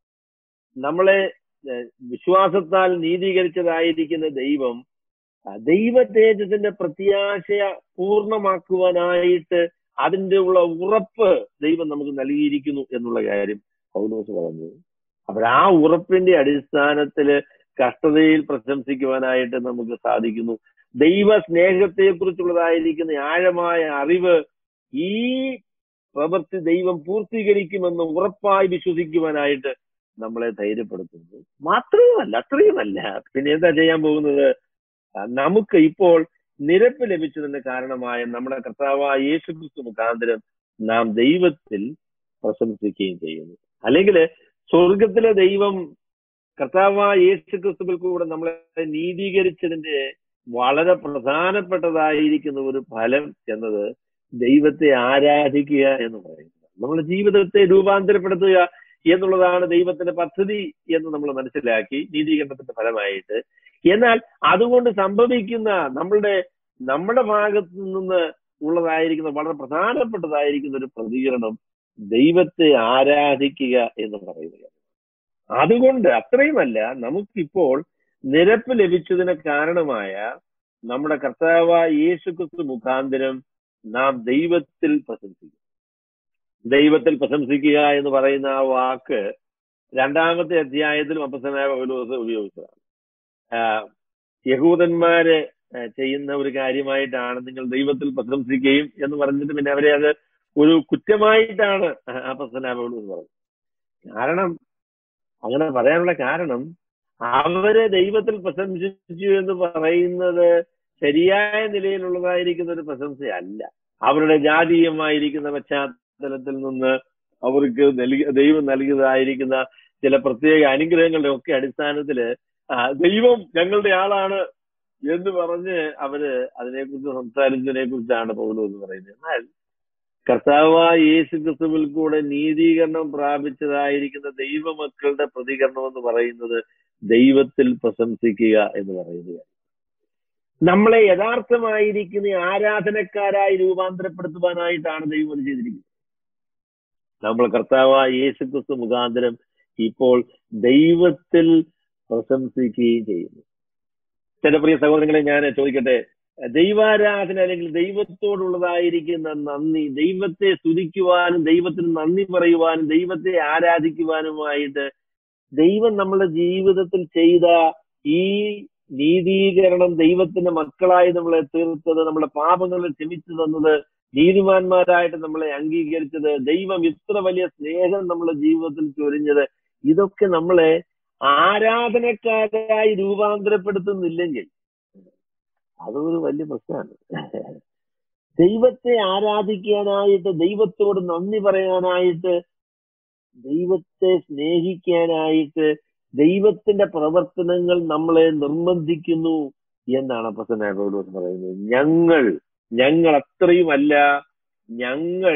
നമ്മളെ ആ, വിശ്വാസത്താൽ നീതീകരിച്ചതായിരിക്കുന്ന ദൈവം ആ, ദൈവ തേജസിന്റെ പ്രത്യാശയ പൂർണ്ണമാക്കുവാനായിട്ട് അതിന്റെ ഉള്ള ഉറപ്പ് ദൈവം നമുക്ക് നൽകിയിരിക്കുന്നു എന്നുള്ള കാര്യം പൗലോസ് പറഞ്ഞു അപ്പോൾ ആ ഉറപ്പിന്റെ അടിസ്ഥാനത്തില് കഷ്ടതയിൽ പ്രശംസിക്കുവാനായിട്ട് നമുക്ക് സാധിക്കുന്നു ദൈവ സ്നേഹത്തെ കുറിച്ചുള്ളതായിരിക്കുന്ന ആഴമായ അറിവ് ഈ പ്രവൃത്തി ദൈവം പൂർത്തീകരിക്കുമെന്ന് ഉറപ്പായി വിശ്വസിക്കുവാനായിട്ട് നമ്മളെ ധൈര്യപ്പെടുത്തുന്നു മാത്രവുമല്ല അത്രയുമല്ല പിന്നെ എന്താ ചെയ്യാൻ പോകുന്നത് ആ, നമുക്ക് ഇപ്പോൾ നിരപ്പ് ലഭിച്ചതിന് കാരണമായ നമ്മുടെ കർത്താവായ യേശു ക്രിസ്തു മുഖാന്തരം നാം ദൈവത്തിൽ പ്രശംസിക്കുകയും ചെയ്യുന്നു അല്ലെങ്കിൽ സ്വർഗത്തിലെ ദൈവം കർത്താവായ യേശു ക്രിസ്തുവിൽ കൂടെ നമ്മളെ നീതീകരിച്ചതിന്റെ വളരെ പ്രധാനപ്പെട്ടതായിരിക്കുന്ന ഒരു ഫലം എന്നത് ദൈവത്തെ ആരാധിക്കുക എന്ന് പറയുന്നത് നമ്മുടെ ജീവിതത്തെ രൂപാന്തരപ്പെടുത്തുക എന്നുള്ളതാണ് ദൈവത്തിന്റെ പദ്ധതി എന്ന് നമ്മൾ മനസ്സിലാക്കി നീതീകരണത്തിന്റെ ഫലമായിട്ട് എന്നാൽ അതുകൊണ്ട് സംഭവിക്കുന്ന നമ്മളുടെ നമ്മുടെ ഭാഗത്തു നിന്ന് ഉള്ളതായിരിക്കുന്ന വളരെ പ്രധാനപ്പെട്ടതായിരിക്കുന്ന ഒരു പ്രതികരണം ദൈവത്തെ ആരാധിക്കുക എന്ന് പറയുന്നത് അതുകൊണ്ട് അത്രയുമല്ല നമുക്കിപ്പോൾ നിരപ്പ് ലഭിച്ചതിന് കാരണമായ നമ്മുടെ കർത്താവായ യേശു ക്രിസ്തു മുഖാന്തരം നാം ദൈവത്തിൽ പ്രശംസിക്കും ദൈവത്തിൽ പ്രശംസിക്കുക എന്ന് പറയുന്ന ആ വാക്ക് രണ്ടാമത്തെ അധ്യായത്തിലും അപ്പസനായ പൗലോസ് ഉപയോഗിച്ചതാണ് ആഹ് യഹൂദന്മാര് ആഹ് ചെയ്യുന്ന ഒരു കാര്യമായിട്ടാണ് നിങ്ങൾ ദൈവത്തിൽ പ്രശംസിക്കുകയും എന്ന് പറഞ്ഞിട്ട് പിന്നെ അവരെ അത് ഒരു കുറ്റമായിട്ടാണ് അപ്പസനായ പൗലോസ് പറഞ്ഞത് കാരണം അങ്ങനെ പറയാനുള്ള കാരണം അവരെ ദൈവത്തിൽ പ്രശംസിച്ചു എന്ന് പറയുന്നത് ശരിയായ നിലയിലുള്ളതായിരിക്കുന്ന ഒരു പ്രശംസയല്ല അവരുടെ ജാതീയമായിരിക്കുന്ന പശ്ചാത്തലത്തിൽ നിന്ന് അവർക്ക് നൽകി ദൈവം നൽകിയതായിരിക്കുന്ന ചില പ്രത്യേക അനുഗ്രഹങ്ങളുടെ ഒക്കെ അടിസ്ഥാനത്തില് ആ, ദൈവം ഞങ്ങളുടെ ആളാണ് എന്ന് പറഞ്ഞ് അവര് അതിനെക്കുറിച്ച് സംസാരിച്ചതിനെ കുറിച്ചാണ് പൗലോ എന്ന് പറയുന്നത് എന്നാൽ കർത്താവായ യേശു ക്രിസ്തുവിൽ കൂടെ നീതീകരണം പ്രാപിച്ചതായിരിക്കുന്ന ദൈവമക്കളുടെ പ്രതികരണം എന്ന് പറയുന്നത് ദൈവത്തിൽ പ്രശംസിക്കുക എന്ന് പറയുന്നത് നമ്മളെ യഥാർത്ഥമായിരിക്കുന്ന ആരാധനക്കാരായി രൂപാന്തരപ്പെടുത്തുവാനായിട്ടാണ് ദൈവം അത് ചെയ്തിരിക്കുന്നത് നമ്മൾ കർത്താവായ യേശു ക്രിസ്തു മുഖാന്തരം ഇപ്പോൾ ദൈവത്തിൽ പ്രശംസിക്കുകയും ചെയ്യുന്നു ചില പ്രിയ സഹോദരങ്ങളെ ഞാൻ ചോദിക്കട്ടെ ദൈവാരാധന അല്ലെങ്കിൽ ദൈവത്തോടുള്ളതായിരിക്കുന്ന നന്ദി ദൈവത്തെ സ്തുതിക്കുവാനും ദൈവത്തിന് നന്ദി പറയുവാനും ദൈവത്തെ ആരാധിക്കുവാനുമായിട്ട് ദൈവം നമ്മുടെ ജീവിതത്തിൽ ചെയ്ത ഈ നീതീകരണം ദൈവത്തിന്റെ മക്കളായി നമ്മളെ തീർത്തത് നമ്മുടെ പാപങ്ങളെ ക്ഷമിച്ചു തന്നത് നീതിമാന്മാരായിട്ട് നമ്മളെ അംഗീകരിച്ചത് ദൈവം ഇത്ര വലിയ സ്നേഹം നമ്മുടെ ജീവിതത്തിൽ ചൊരിഞ്ഞത് ഇതൊക്കെ നമ്മളെ ആരാധനക്കാരായി രൂപാന്തരപ്പെടുത്തുന്നില്ലെങ്കിൽ അതൊരു വലിയ പ്രശ്നമാണ് ദൈവത്തെ ആരാധിക്കാനായിട്ട് ദൈവത്തോട് നന്ദി പറയാനായിട്ട് ദൈവത്തെ സ്നേഹിക്കാനായിട്ട് ദൈവത്തിന്റെ പ്രവർത്തനങ്ങൾ നമ്മളെ നിർബന്ധിക്കുന്നു എന്നാണ് അപ്പസനായ പൗലോസ് പറയുന്നത് ഞങ്ങൾ ഞങ്ങൾ അത്രയുമല്ല ഞങ്ങൾ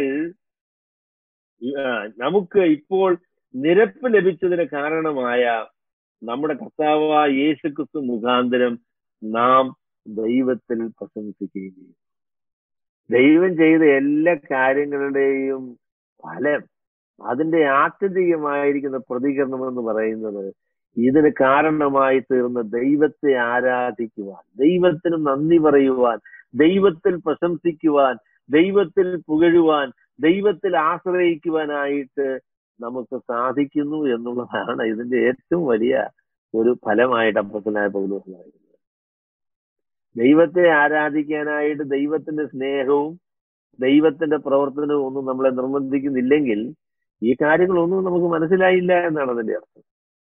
ആ, നമുക്ക് ഇപ്പോൾ നിരപ്പ് ലഭിച്ചതിന് കാരണമായ നമ്മുടെ കർത്താവായ യേശു ക്രിസ്തു മുഖാന്തരം നാം ദൈവത്തിൽ പ്രശംസിക്കുകയും ചെയ്യും ദൈവം ചെയ്ത എല്ലാ കാര്യങ്ങളുടെയും ഫലം അതിന്റെ ആത്യന്തികമായിരിക്കുന്ന പ്രതികരണം എന്ന് പറയുന്നത് ഇതിന് കാരണമായി തീർന്ന ദൈവത്തെ ആരാധിക്കുവാൻ ദൈവത്തിന് നന്ദി പറയുവാൻ ദൈവത്തിൽ പ്രശംസിക്കുവാൻ ദൈവത്തിൽ പുകഴുവാൻ ദൈവത്തിൽ ആശ്രയിക്കുവാനായിട്ട് നമുക്ക് സാധിക്കുന്നു എന്നുള്ളതാണ് ഇതിന്റെ ഏറ്റവും വലിയ ഒരു ഫലമായിട്ട് അപ്പത്തനായ പൗലോസ് പറയുന്നത് ദൈവത്തെ ആരാധിക്കാനായിട്ട് ദൈവത്തിന്റെ സ്നേഹവും ദൈവത്തിന്റെ പ്രവർത്തനവും ഒന്നും നമ്മളെ നിർബന്ധിക്കുന്നില്ലെങ്കിൽ ഈ കാര്യങ്ങളൊന്നും നമുക്ക് മനസ്സിലായില്ല എന്നാണ് അതിന്റെ അർത്ഥം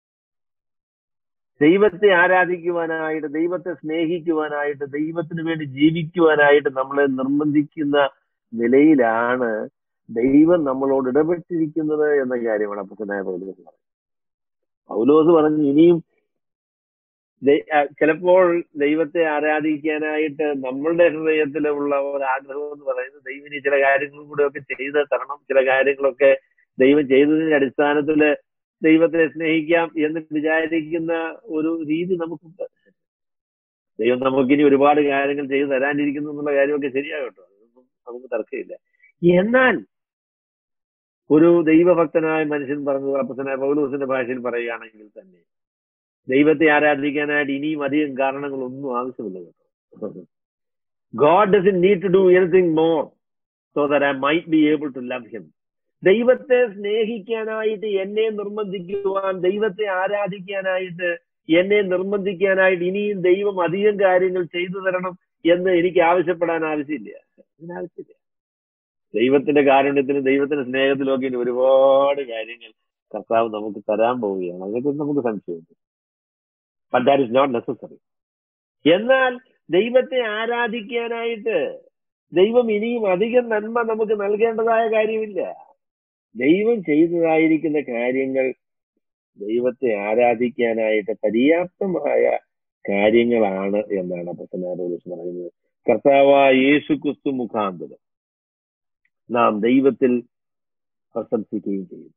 ദൈവത്തെ ആരാധിക്കുവാനായിട്ട് ദൈവത്തെ സ്നേഹിക്കുവാനായിട്ട് ദൈവത്തിന് വേണ്ടി ജീവിക്കുവാനായിട്ട് നമ്മളെ നിർബന്ധിക്കുന്ന നിലയിലാണ് ദൈവം നമ്മളോട് ഇടപെട്ടിരിക്കുന്നത് എന്ന കാര്യമാണ് അപ്പത്തനായ പൗലോസ് പറയുന്നത് പൗലോസ് പറഞ്ഞു ഇനിയും ദൈ- ആ, ചിലപ്പോൾ ദൈവത്തെ ആരാധിക്കാനായിട്ട് നമ്മളുടെ ഹൃദയത്തിലുള്ള ഒരു ആഗ്രഹം എന്ന് പറയുന്നത് ദൈവം ഇനി ചില കാര്യങ്ങളും കൂടെ ഒക്കെ ചെയ്ത് തരണം ചില കാര്യങ്ങളൊക്കെ ദൈവം ചെയ്തതിന്റെ അടിസ്ഥാനത്തില് ദൈവത്തെ സ്നേഹിക്കാം എന്ന് വിചാരിക്കുന്ന ഒരു രീതി നമുക്കുണ്ട് ദൈവം നമുക്കിനി ഒരുപാട് കാര്യങ്ങൾ ചെയ്തു തരാനിരിക്കുന്നു എന്നുള്ള കാര്യമൊക്കെ ശരിയാകട്ടോ അതൊന്നും നമുക്ക് തർക്കമില്ല എന്നാൽ ഒരു ദൈവഭക്തനായ മനുഷ്യൻ പറഞ്ഞു അപ്പസനായ പൗലൂസിന്റെ ഭാഷയിൽ പറയുകയാണെങ്കിൽ തന്നെ ദൈവത്തെ ആരാധിക്കാനായിട്ട് ഇനിയും അധികം കാരണങ്ങളൊന്നും ആവശ്യമില്ല കേട്ടോ God doesn't need to do anything more so that I might be able to love him ദൈവത്തെ സ്നേഹിക്കാനായിട്ട് എന്നെ നിർബന്ധിക്കുവാൻ ദൈവത്തെ ആരാധിക്കാനായിട്ട് എന്നെ നിർബന്ധിക്കാനായിട്ട് ഇനിയും ദൈവം അധികം കാര്യങ്ങൾ ചെയ്തു തരണം എന്ന് എനിക്ക് ആവശ്യപ്പെടാൻ ആവശ്യമില്ല അതിനാവശ്യമില്ല ദൈവത്തിന്റെ കാരുണ്യത്തിനും ദൈവത്തിന്റെ സ്നേഹത്തിലും ഒക്കെ ഇനി ഒരുപാട് കാര്യങ്ങൾ കർത്താവ് നമുക്ക് തരാൻ പോവുകയാണ് അതിനെക്കുറിച്ച് നമുക്ക് സംശയമുണ്ട് but that is not necessary എന്നാൽ ദൈവത്തെ ആരാധിക്കാനായിട്ട് ദൈവം ഇനിയും അധികം നന്മ നമുക്ക് നൽകേണ്ടതായ കാര്യമില്ല ദൈവം ചെയ്തതായിരിക്കുന്ന കാര്യങ്ങൾ ദൈവത്തെ ആരാധിക്കാനായിട്ട് പര്യാപ്തമായ കാര്യങ്ങളാണ് എന്നാണ് അപ്പത്തനാരോസ് പറയുന്നത് കർത്താവായ യേശു ക്രിസ്തു മുഖാന്തരം നാം ദൈവത്തിൽ പ്രശംസിക്കുകയും ചെയ്യും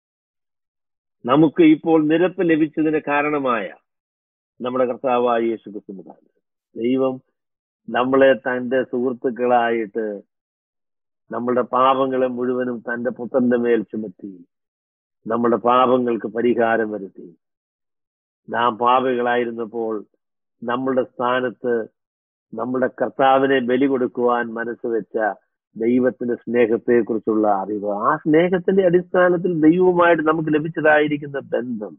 നമുക്ക് ഇപ്പോൾ നിരപ്പ് ലഭിച്ചതിന് കാരണമായ നമ്മുടെ കർത്താവായ യേശു ക്രിസ്തു മുഖാന്തരം ദൈവം നമ്മളെ തന്റെ സുഹൃത്തുക്കളായിട്ട് നമ്മുടെ പാപങ്ങളെ മുഴുവനും തന്റെ പുത്രന്റെ മേൽ ചുമത്തി നമ്മുടെ പാപങ്ങൾക്ക് പരിഹാരം വരുത്തി നാം പാപികളായിരുന്നപ്പോൾ നമ്മുടെ സ്ഥാനത്ത് നമ്മുടെ കർത്താവിനെ ബലി കൊടുക്കുവാൻ മനസ്സ് വെച്ച ദൈവത്തിന്റെ സ്നേഹത്തെ കുറിച്ചുള്ള അറിവ് ആ സ്നേഹത്തിന്റെ അടിസ്ഥാനത്തിൽ ദൈവവുമായിട്ട് നമുക്ക് ലഭിച്ചതായിരിക്കുന്ന ബന്ധം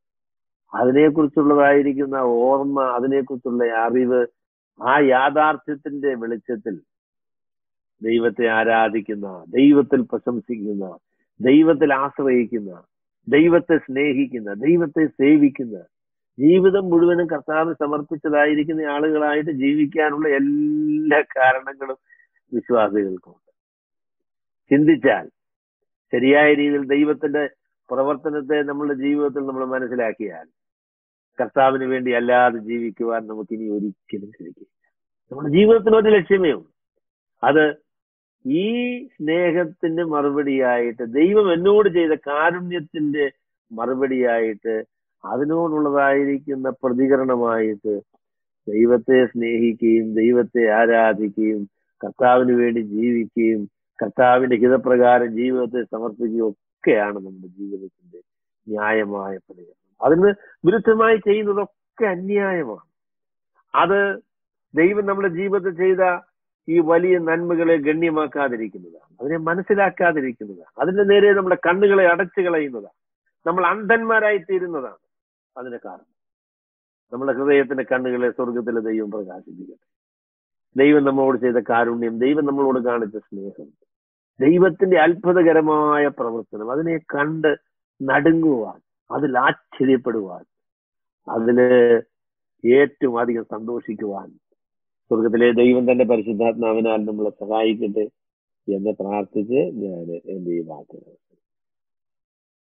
അതിനെക്കുറിച്ചുള്ളതായിരിക്കുന്ന ഓർമ്മ അതിനെക്കുറിച്ചുള്ള അറിവ് ആ യാഥാർത്ഥ്യത്തിന്റെ വെളിച്ചത്തിൽ ദൈവത്തെ ആരാധിക്കുന്ന ദൈവത്തിൽ പ്രശംസിക്കുന്ന ദൈവത്തിൽ ആശ്രയിക്കുന്ന ദൈവത്തെ സ്നേഹിക്കുന്ന ദൈവത്തെ സേവിക്കുന്ന ജീവിതം മുഴുവനും കർത്താവ് സമർപ്പിച്ചതായിരിക്കുന്ന ആളുകളായിട്ട് ജീവിക്കാനുള്ള എല്ലാ കാരണങ്ങളും വിശ്വാസികൾക്കുണ്ട് ചിന്തിച്ചാൽ ശരിയായ രീതിയിൽ ദൈവത്തിന്റെ പ്രവർത്തനത്തെ നമ്മുടെ ജീവിതത്തിൽ നമ്മൾ മനസ്സിലാക്കിയാൽ കർത്താവിന് വേണ്ടി അല്ലാതെ ജീവിക്കുവാൻ നമുക്ക് ഇനി ഒരിക്കലും കഴിയില്ല നമ്മുടെ ജീവിതത്തിന് ഒരു ലക്ഷ്യമേ ഉള്ളൂ അത് ഈ സ്നേഹത്തിന്റെ മറുപടിയായിട്ട് ദൈവം എന്നോട് ചെയ്ത കാരുണ്യത്തിന്റെ മറുപടിയായിട്ട് അതിനോടുള്ളതായിരിക്കുന്ന പ്രതികരണമായിട്ട് ദൈവത്തെ സ്നേഹിക്കുകയും ദൈവത്തെ ആരാധിക്കുകയും കർത്താവിന് വേണ്ടി ജീവിക്കുകയും കർത്താവിന്റെ ഹിതപ്രകാരം ജീവിതത്തെ സമർപ്പിക്കുകയും ഒക്കെയാണ് നമ്മുടെ ജീവിതത്തിന്റെ ന്യായമായ പ്രതികരണം അതിന് വിരുദ്ധമായി ചെയ്യുന്നതൊക്കെ അന്യായമാണ് അത് ദൈവം നമ്മുടെ ജീവിതത്തിൽ ചെയ്ത ഈ വലിയ നന്മകളെ ഗണ്യമാക്കാതിരിക്കുന്നതാണ് അതിനെ മനസ്സിലാക്കാതിരിക്കുന്നതാണ് അതിന്റെ നേരെ നമ്മുടെ കണ്ണുകളെ അടച്ചു കളയുന്നതാണ് നമ്മൾ അന്ധന്മാരായി തീരുന്നതാണ് അതിന് കാരണം നമ്മുടെ ഹൃദയത്തിന്റെ കണ്ണുകളെ സ്വർഗത്തിലെ ദൈവം പ്രകാശിപ്പിക്കട്ടെ ദൈവം നമ്മളോട് ചെയ്ത കാരുണ്യം ദൈവം നമ്മളോട് കാണിച്ച സ്നേഹം ദൈവത്തിന്റെ അത്ഭുതകരമായ പ്രവർത്തനം അതിനെ കണ്ട് നടുങ്ങുവാൻ അതിൽ ആശ്ചര്യപ്പെടുവാൻ അതില് ഏറ്റവും അധികം സന്തോഷിക്കുവാൻ സ്വർഗത്തിലെ ദൈവം തന്നെ പരിശുദ്ധാത്മാവിനാൽ നമ്മളെ സഹായിക്കട്ടെ എന്ന് പ്രാർത്ഥിച്ച് ഞാൻ എന്റെ ഈ വാക്കുകൾ